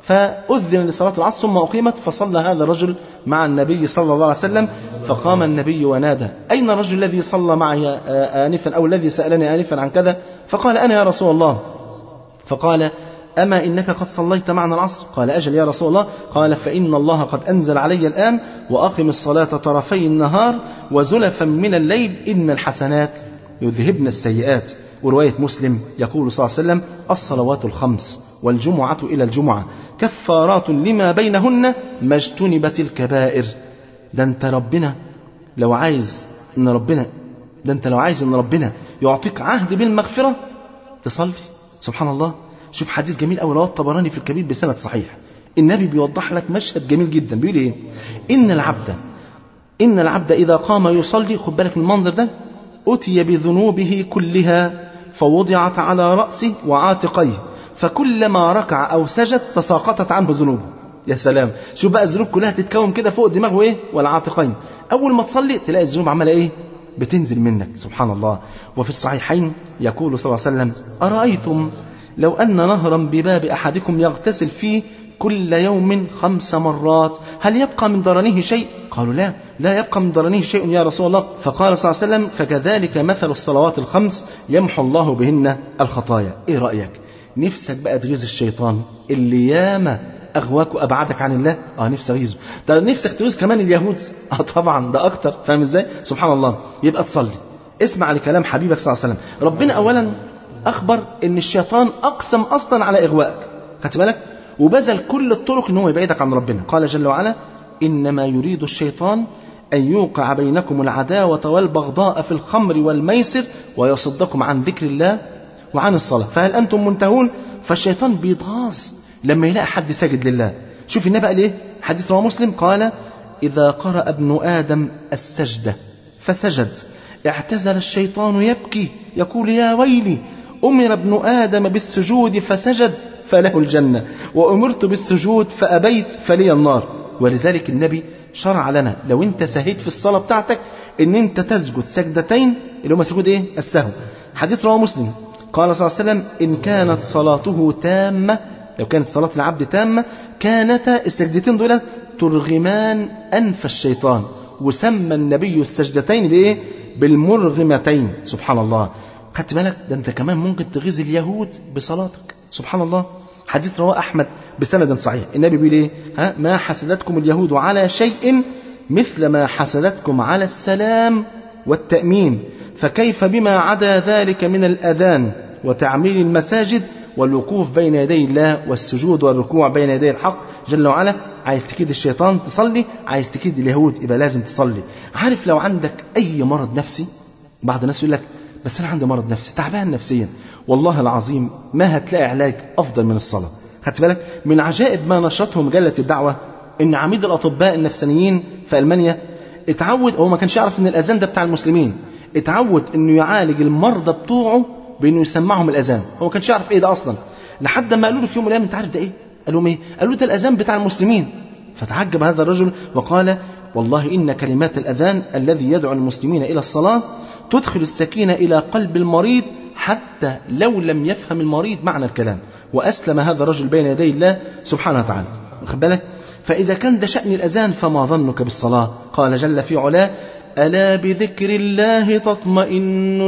فأذن لصلاة العصر ثم أقيمت فصلى هذا الرجل مع النبي صلى الله عليه وسلم فقام النبي ونادى أين الرجل الذي صلى معي آه، آنفا أو الذي سألني آنفا عن كذا فقال أنا يا رسول الله فقال أما إنك قد صليت معنا العصر قال أجل يا رسول الله قال فإن الله قد أنزل علي الآن وأقم الصلاة طرفي النهار وزلفا من الليل إن الحسنات يذهبن السيئات ورواية مسلم يقول صلى الله عليه وسلم الصلوات الخمس والجمعة إلى الجمعة كفارات لما بينهن ما اجتنبت الكبائر ده انت ربنا لو عايز ان ربنا ده انت لو عايز ان ربنا يعطيك عهد بالمغفرة تصلي سبحان الله شوف حديث جميل قوي رواه الطبراني في الكبير بسند صحيح النبي بيوضح لك مشهد جميل جدا بيقول ايه ان العبد ان العبد اذا قام يصلي خد بالك من المنظر ده اتي بذنوبه كلها فوضعت على راسه وعاتقيه فكلما ركع او سجد تساقطت عنه ذنوبه يا سلام شوف بقى الذنوب كلها تتكون كده فوق دماغه ايه والعاتقين اول ما تصلي تلاقي الذنوب عماله ايه بتنزل منك سبحان الله وفي الصحيحين يقول صلى الله عليه وسلم ارايتم لو أن نهرا بباب أحدكم يغتسل فيه كل يوم خمس مرات هل يبقى من درنه شيء قالوا لا لا يبقى من درنه شيء يا رسول الله فقال صلى الله عليه وسلم فكذلك مثل الصلوات الخمس يمحو الله بهن الخطايا ايه رأيك نفسك بقى تغيظ الشيطان اللي ياما اغواك وابعدك عن الله اه نفسي اغيظه ده نفسك تغيظ كمان اليهود اه طبعا ده اكتر فاهم ازاي سبحان الله يبقى تصلي اسمع لكلام حبيبك صلى الله عليه وسلم ربنا اولا اخبر ان الشيطان اقسم اصلا على اغوائك خدت بالك وبذل كل الطرق ان هو يبعدك عن ربنا قال جل وعلا انما يريد الشيطان ان يوقع بينكم العداوه والبغضاء في الخمر والميسر ويصدكم عن ذكر الله وعن الصلاه فهل انتم منتهون فالشيطان بيتغاظ لما يلاقي حد ساجد لله شوف النبي قال ايه حديث رواه مسلم قال اذا قرأ ابن ادم السجده فسجد اعتزل الشيطان يبكي يقول يا ويلي أمر ابن آدم بالسجود فسجد فله الجنة وأمرت بالسجود فأبيت فلي النار ولذلك النبي شرع لنا لو انت سهيت في الصلاة بتاعتك ان انت تسجد سجدتين اللي هما سجود ايه السهو حديث رواه مسلم قال صلى الله عليه وسلم ان كانت صلاته تامة لو كانت صلاة العبد تامة كانتا السجدتين دول ترغمان أنف الشيطان وسمى النبي السجدتين بايه بالمرغمتين سبحان الله خدت بالك ده انت كمان ممكن تغيظ اليهود بصلاتك سبحان الله حديث رواه احمد بسند صحيح النبي بيقول ايه ها ما حسدتكم اليهود على شيء مثل ما حسدتكم على السلام والتامين فكيف بما عدا ذلك من الاذان وتعمير المساجد والوقوف بين يدي الله والسجود والركوع بين يدي الحق جل وعلا عايز تكيد الشيطان تصلي عايز تكيد اليهود يبقى لازم تصلي عارف لو عندك اي مرض نفسي بعض الناس يقول لك بس انا عندي مرض نفسي تعبان نفسيا والله العظيم ما هتلاقي علاج افضل من الصلاه خدت بالك من عجائب ما نشرته مجله الدعوه ان عميد الاطباء النفسانيين في المانيا اتعود هو ما كانش يعرف ان الاذان ده بتاع المسلمين اتعود انه يعالج المرضى بتوعه بانه يسمعهم الاذان هو ما كانش يعرف ايه ده اصلا لحد ما قالوا له في يوم من الايام انت عارف ده ايه قال لهم ايه قالوا له ده الاذان بتاع المسلمين فتعجب هذا الرجل وقال والله ان كلمات الاذان الذي يدعو المسلمين الى الصلاه تدخل السكينة إلى قلب المريض حتى لو لم يفهم المريض معنى الكلام وأسلم هذا الرجل بين يدي الله سبحانه وتعالى واخد بالك فإذا كان ده شأن الأذان فما ظنك بالصلاة قال جل في علاه ألا بذكر الله تطمئن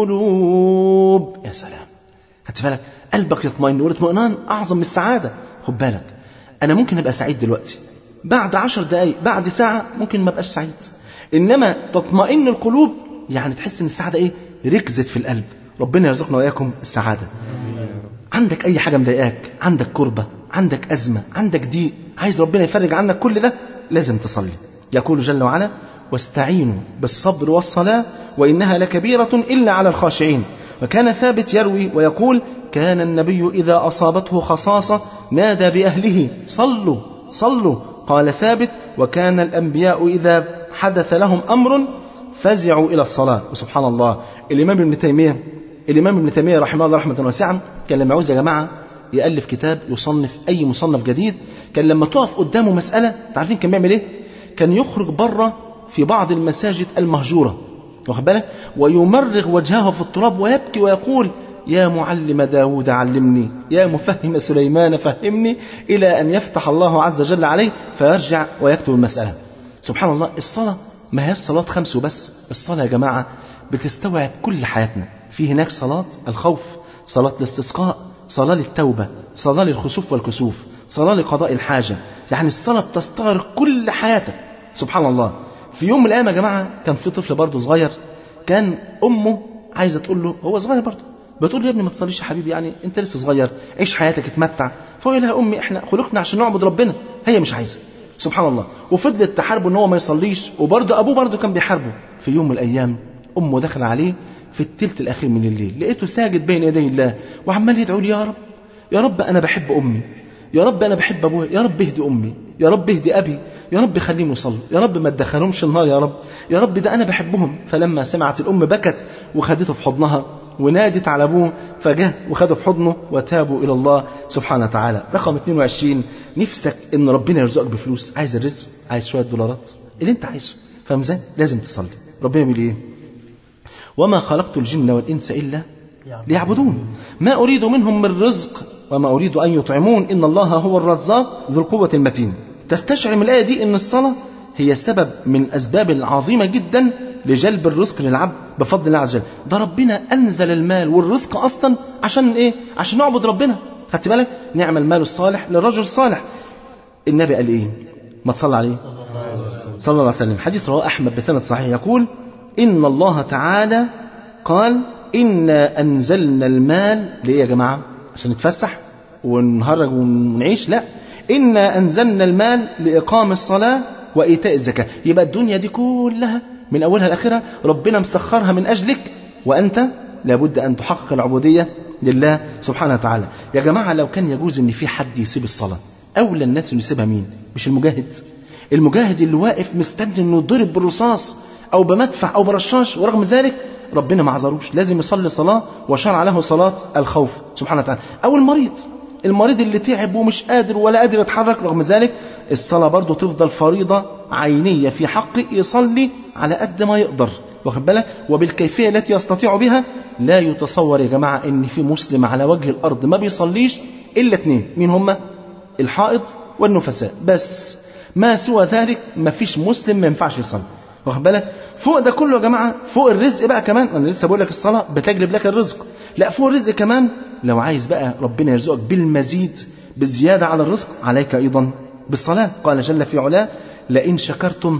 القلوب يا سلام خدت بالك قلبك يطمئن والاطمئنان أعظم من السعادة خد بالك أنا ممكن أبقى سعيد دلوقتي بعد عشر دقايق بعد ساعة ممكن ما أبقاش سعيد إنما تطمئن القلوب يعني تحس ان السعاده ايه ركزت في القلب ربنا يرزقنا واياكم السعاده عندك اي حاجه مضايقاك عندك كربه عندك ازمه عندك ضيق عايز ربنا يفرج عنك كل ده لازم تصلي يقول جل وعلا واستعينوا بالصبر والصلاه وانها لكبيره الا على الخاشعين وكان ثابت يروي ويقول كان النبي اذا اصابته خصاصه نادى باهله صلوا صلوا قال ثابت وكان الانبياء اذا حدث لهم امر فزعوا إلى الصلاة وسبحان الله الإمام ابن تيمية الإمام ابن تيمية رحمه الله رحمة واسعة كان لما يعوز يا جماعة يألف كتاب يصنف أي مصنف جديد كان لما تقف قدامه مسألة تعرفين كان بيعمل إيه؟ كان يخرج بره في بعض المساجد المهجورة واخد بالك ويمرغ وجهه في التراب ويبكي ويقول يا معلم داود علمني يا مفهم سليمان فهمني إلى أن يفتح الله عز وجل عليه فيرجع ويكتب المسألة سبحان الله الصلاة ما هي الصلاة خمس وبس الصلاة يا جماعة بتستوعب كل حياتنا في هناك صلاة الخوف صلاة الاستسقاء صلاة للتوبة صلاة للخسوف والكسوف صلاة لقضاء الحاجة يعني الصلاة بتستغرق كل حياتك سبحان الله في يوم من الأيام يا جماعة كان في طفل برضه صغير كان أمه عايزة تقول له هو صغير برضه بتقول له يا ابني ما تصليش يا حبيبي يعني انت لسه صغير عيش حياتك اتمتع فقال لها امي احنا خلقنا عشان نعبد ربنا هي مش عايزه سبحان الله وفضلت تحاربه ان هو ما يصليش وبرضه ابوه برضه كان بيحاربه في يوم من الايام امه دخل عليه في التلت الاخير من الليل لقيته ساجد بين يدي الله وعمال يدعو لي يا رب يا رب انا بحب امي يا رب انا بحب ابويا يا رب اهدي امي يا رب اهدي ابي يا رب خليهم يصلوا يا رب ما تدخلهمش النار يا رب يا رب ده انا بحبهم فلما سمعت الام بكت وخدته في حضنها ونادت على ابوه فجاء وخده في حضنه وتابوا الى الله سبحانه وتعالى رقم 22 نفسك ان ربنا يرزقك بفلوس عايز الرزق عايز شويه دولارات اللي انت عايزه فاهم ازاي لازم تصلي ربنا بيقول ايه وما خلقت الجن والانس الا ليعبدون ما اريد منهم من رزق وما اريد ان يطعمون ان الله هو الرزاق ذو القوه المتين تستشعر من الايه دي ان الصلاه هي سبب من الاسباب العظيمه جدا لجلب الرزق للعبد بفضل الله عز وجل ده ربنا انزل المال والرزق اصلا عشان ايه عشان نعبد ربنا خدت بالك نعم المال الصالح للرجل الصالح النبي قال ايه ما تصلى عليه صلى الله عليه وسلم حديث رواه احمد بسند صحيح يقول ان الله تعالى قال انا انزلنا المال ليه يا جماعه عشان نتفسح ونهرج ونعيش لا انا انزلنا المال لاقام الصلاه وايتاء الزكاه يبقى الدنيا دي كلها من أولها لآخرها ربنا مسخرها من أجلك وأنت لابد أن تحقق العبودية لله سبحانه وتعالى يا جماعة لو كان يجوز أن في حد يسيب الصلاة أولى الناس أن يسيبها مين مش المجاهد المجاهد اللي واقف مستني أنه يضرب بالرصاص أو بمدفع أو برشاش ورغم ذلك ربنا ما عذروش لازم يصلي صلاة وشرع له صلاة الخوف سبحانه وتعالى أو المريض المريض اللي تعب ومش قادر ولا قادر يتحرك رغم ذلك الصلاة برضه تفضل فريضة عينية في حقه يصلي على قد ما يقدر واخد بالك وبالكيفية التي يستطيع بها لا يتصور يا جماعة ان في مسلم على وجه الارض ما بيصليش الا اثنين مين هما الحائض والنفساء بس ما سوى ذلك ما فيش مسلم ما ينفعش يصلي واخد بالك فوق ده كله يا جماعة فوق الرزق بقى كمان انا لسه بقول لك الصلاة بتجلب لك الرزق لا فوق الرزق كمان لو عايز بقى ربنا يرزقك بالمزيد بالزيادة على الرزق عليك أيضا بالصلاة قال جل في علاه لئن شكرتم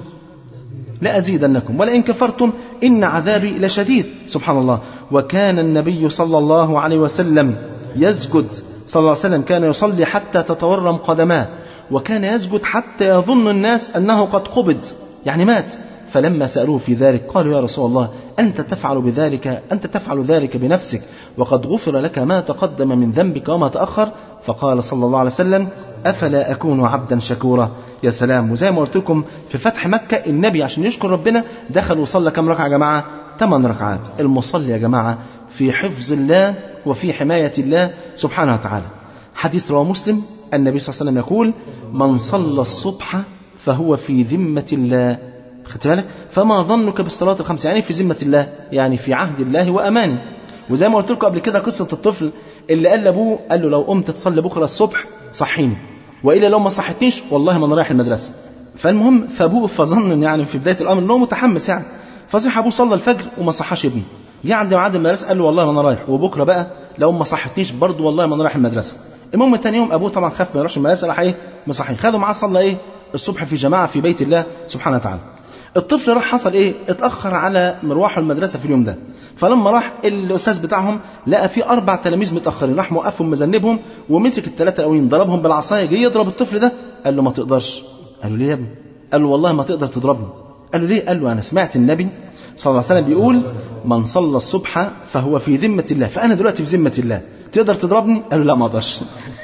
لأزيدنكم ولئن كفرتم إن عذابي لشديد سبحان الله وكان النبي صلى الله عليه وسلم يسجد صلى الله عليه وسلم كان يصلي حتى تتورم قدماه وكان يسجد حتى يظن الناس أنه قد قبض يعني مات فلما سألوه في ذلك قالوا يا رسول الله أنت تفعل بذلك أنت تفعل ذلك بنفسك وقد غفر لك ما تقدم من ذنبك وما تأخر فقال صلى الله عليه وسلم أفلا أكون عبدا شكورا يا سلام وزي ما قلت لكم في فتح مكة النبي عشان يشكر ربنا دخل وصلى كم ركعة يا جماعة ثمان ركعات المصلي يا جماعة في حفظ الله وفي حماية الله سبحانه وتعالى حديث رواه مسلم النبي صلى الله عليه وسلم يقول من صلى الصبح فهو في ذمة الله خدت بالك فما ظنك بالصلاة الخمس يعني في ذمة الله يعني في عهد الله وأمانه وزي ما قلت لكم قبل كده قصة الطفل اللي قال لأبوه قال له لو قمت تصلي بكرة الصبح صحيني وإلا لو ما صحتنيش والله ما أنا رايح المدرسة فالمهم فأبوه فظن يعني في بداية الأمر أنه متحمس يعني فصح أبوه صلى الفجر وما صحاش ابنه جه عند ميعاد المدرسة قال له والله ما أنا رايح وبكرة بقى لو ما صحتنيش برضه والله ما أنا رايح المدرسة المهم تاني يوم أبوه طبعا خاف ما يروحش المدرسة راح إيه مصحي خده معاه صلى إيه الصبح في جماعة في بيت الله سبحانه وتعالى الطفل راح حصل ايه اتاخر على مروحه المدرسه في اليوم ده فلما راح الاستاذ بتاعهم لقى في اربع تلاميذ متاخرين راح موقفهم مذنبهم ومسك الثلاثه الاولين ضربهم بالعصايه جه يضرب الطفل ده قال له ما تقدرش قال له ليه يا ابني قال له والله ما تقدر تضربني قال له ليه قال له انا سمعت النبي صلى الله عليه وسلم بيقول من صلى الصبح فهو في ذمه الله فانا دلوقتي في ذمه الله تقدر تضربني قال له لا ما اقدرش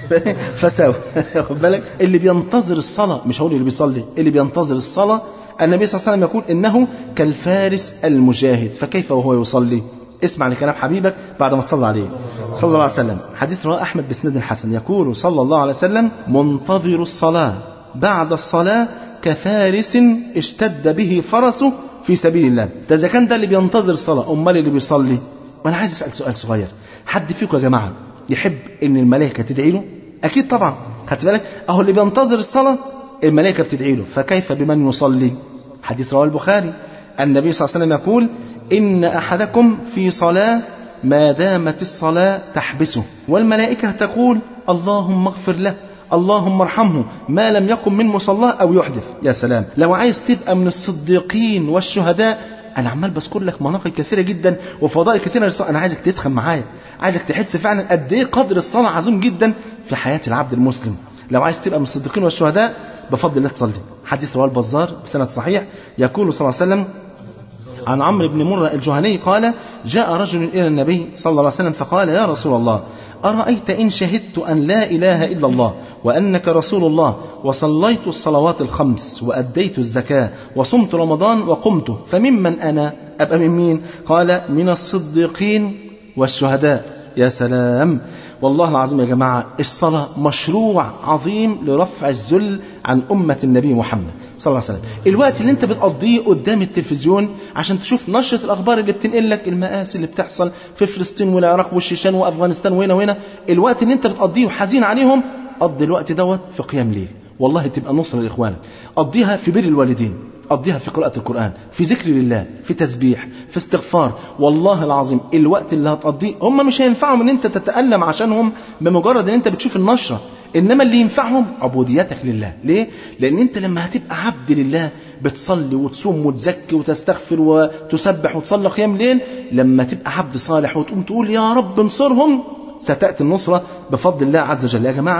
فساوي خد بالك اللي بينتظر الصلاه مش هقول اللي بيصلي اللي بينتظر الصلاه النبي صلى الله عليه وسلم يقول إنه كالفارس المجاهد فكيف وهو يصلي اسمع لكلام حبيبك بعد ما تصلى عليه صلى الله عليه وسلم حديث رواه أحمد بسند حسن يقول صلى الله عليه وسلم منتظر الصلاة بعد الصلاة كفارس اشتد به فرسه في سبيل الله ده إذا كان ده اللي بينتظر الصلاة أمال اللي بيصلي وأنا عايز أسأل سؤال صغير حد فيكم يا جماعة يحب ان الملائكة تدعي له اكيد طبعا خدت بالك اهو اللي بينتظر الصلاة الملائكة بتدعي له فكيف بمن يصلي حديث رواه البخاري النبي صلى الله عليه وسلم يقول إن أحدكم في صلاة ما دامت الصلاة تحبسه والملائكة تقول اللهم اغفر له اللهم ارحمه ما لم يقم من مصلاه أو يحدث يا سلام لو عايز تبقى من الصديقين والشهداء أنا عمال بذكر لك مناقب كثيرة جدا وفضائل كثيرة للصلاة أنا عايزك تسخن معايا عايزك تحس فعلا قد إيه قدر الصلاة عظيم جدا في حياة العبد المسلم لو عايز تبقى من الصديقين والشهداء بفضل الله تصلي حديث رواه البزار بسند صحيح يقول صلى الله عليه وسلم عن عمرو بن مرة الجهني قال جاء رجل إلى النبي صلى الله عليه وسلم فقال يا رسول الله أرأيت إن شهدت أن لا إله إلا الله وأنك رسول الله وصليت الصلوات الخمس وأديت الزكاة وصمت رمضان وقمت فممن أنا أبقى من مين قال من الصديقين والشهداء يا سلام والله العظيم يا جماعة الصلاة مشروع عظيم لرفع الذل عن أمة النبي محمد صلى الله عليه وسلم الوقت اللي انت بتقضيه قدام التلفزيون عشان تشوف نشرة الأخبار اللي بتنقل لك المآسي اللي بتحصل في فلسطين والعراق والشيشان وأفغانستان وهنا وهنا الوقت اللي انت بتقضيه وحزين عليهم قضي الوقت دوت في قيام ليل والله تبقى نصرة لإخوانك قضيها في بر الوالدين قضيها في قراءة القرآن في ذكر لله في تسبيح في استغفار والله العظيم الوقت اللي هتقضيه هم مش هينفعهم ان انت تتألم عشانهم بمجرد ان انت بتشوف النشرة انما اللي ينفعهم عبوديتك لله ليه لان انت لما هتبقى عبد لله بتصلي وتصوم وتزكي وتستغفر وتسبح وتصلي قيام ليل لما تبقى عبد صالح وتقوم تقول يا رب انصرهم ستأتي النصرة بفضل الله عز وجل يا جماعة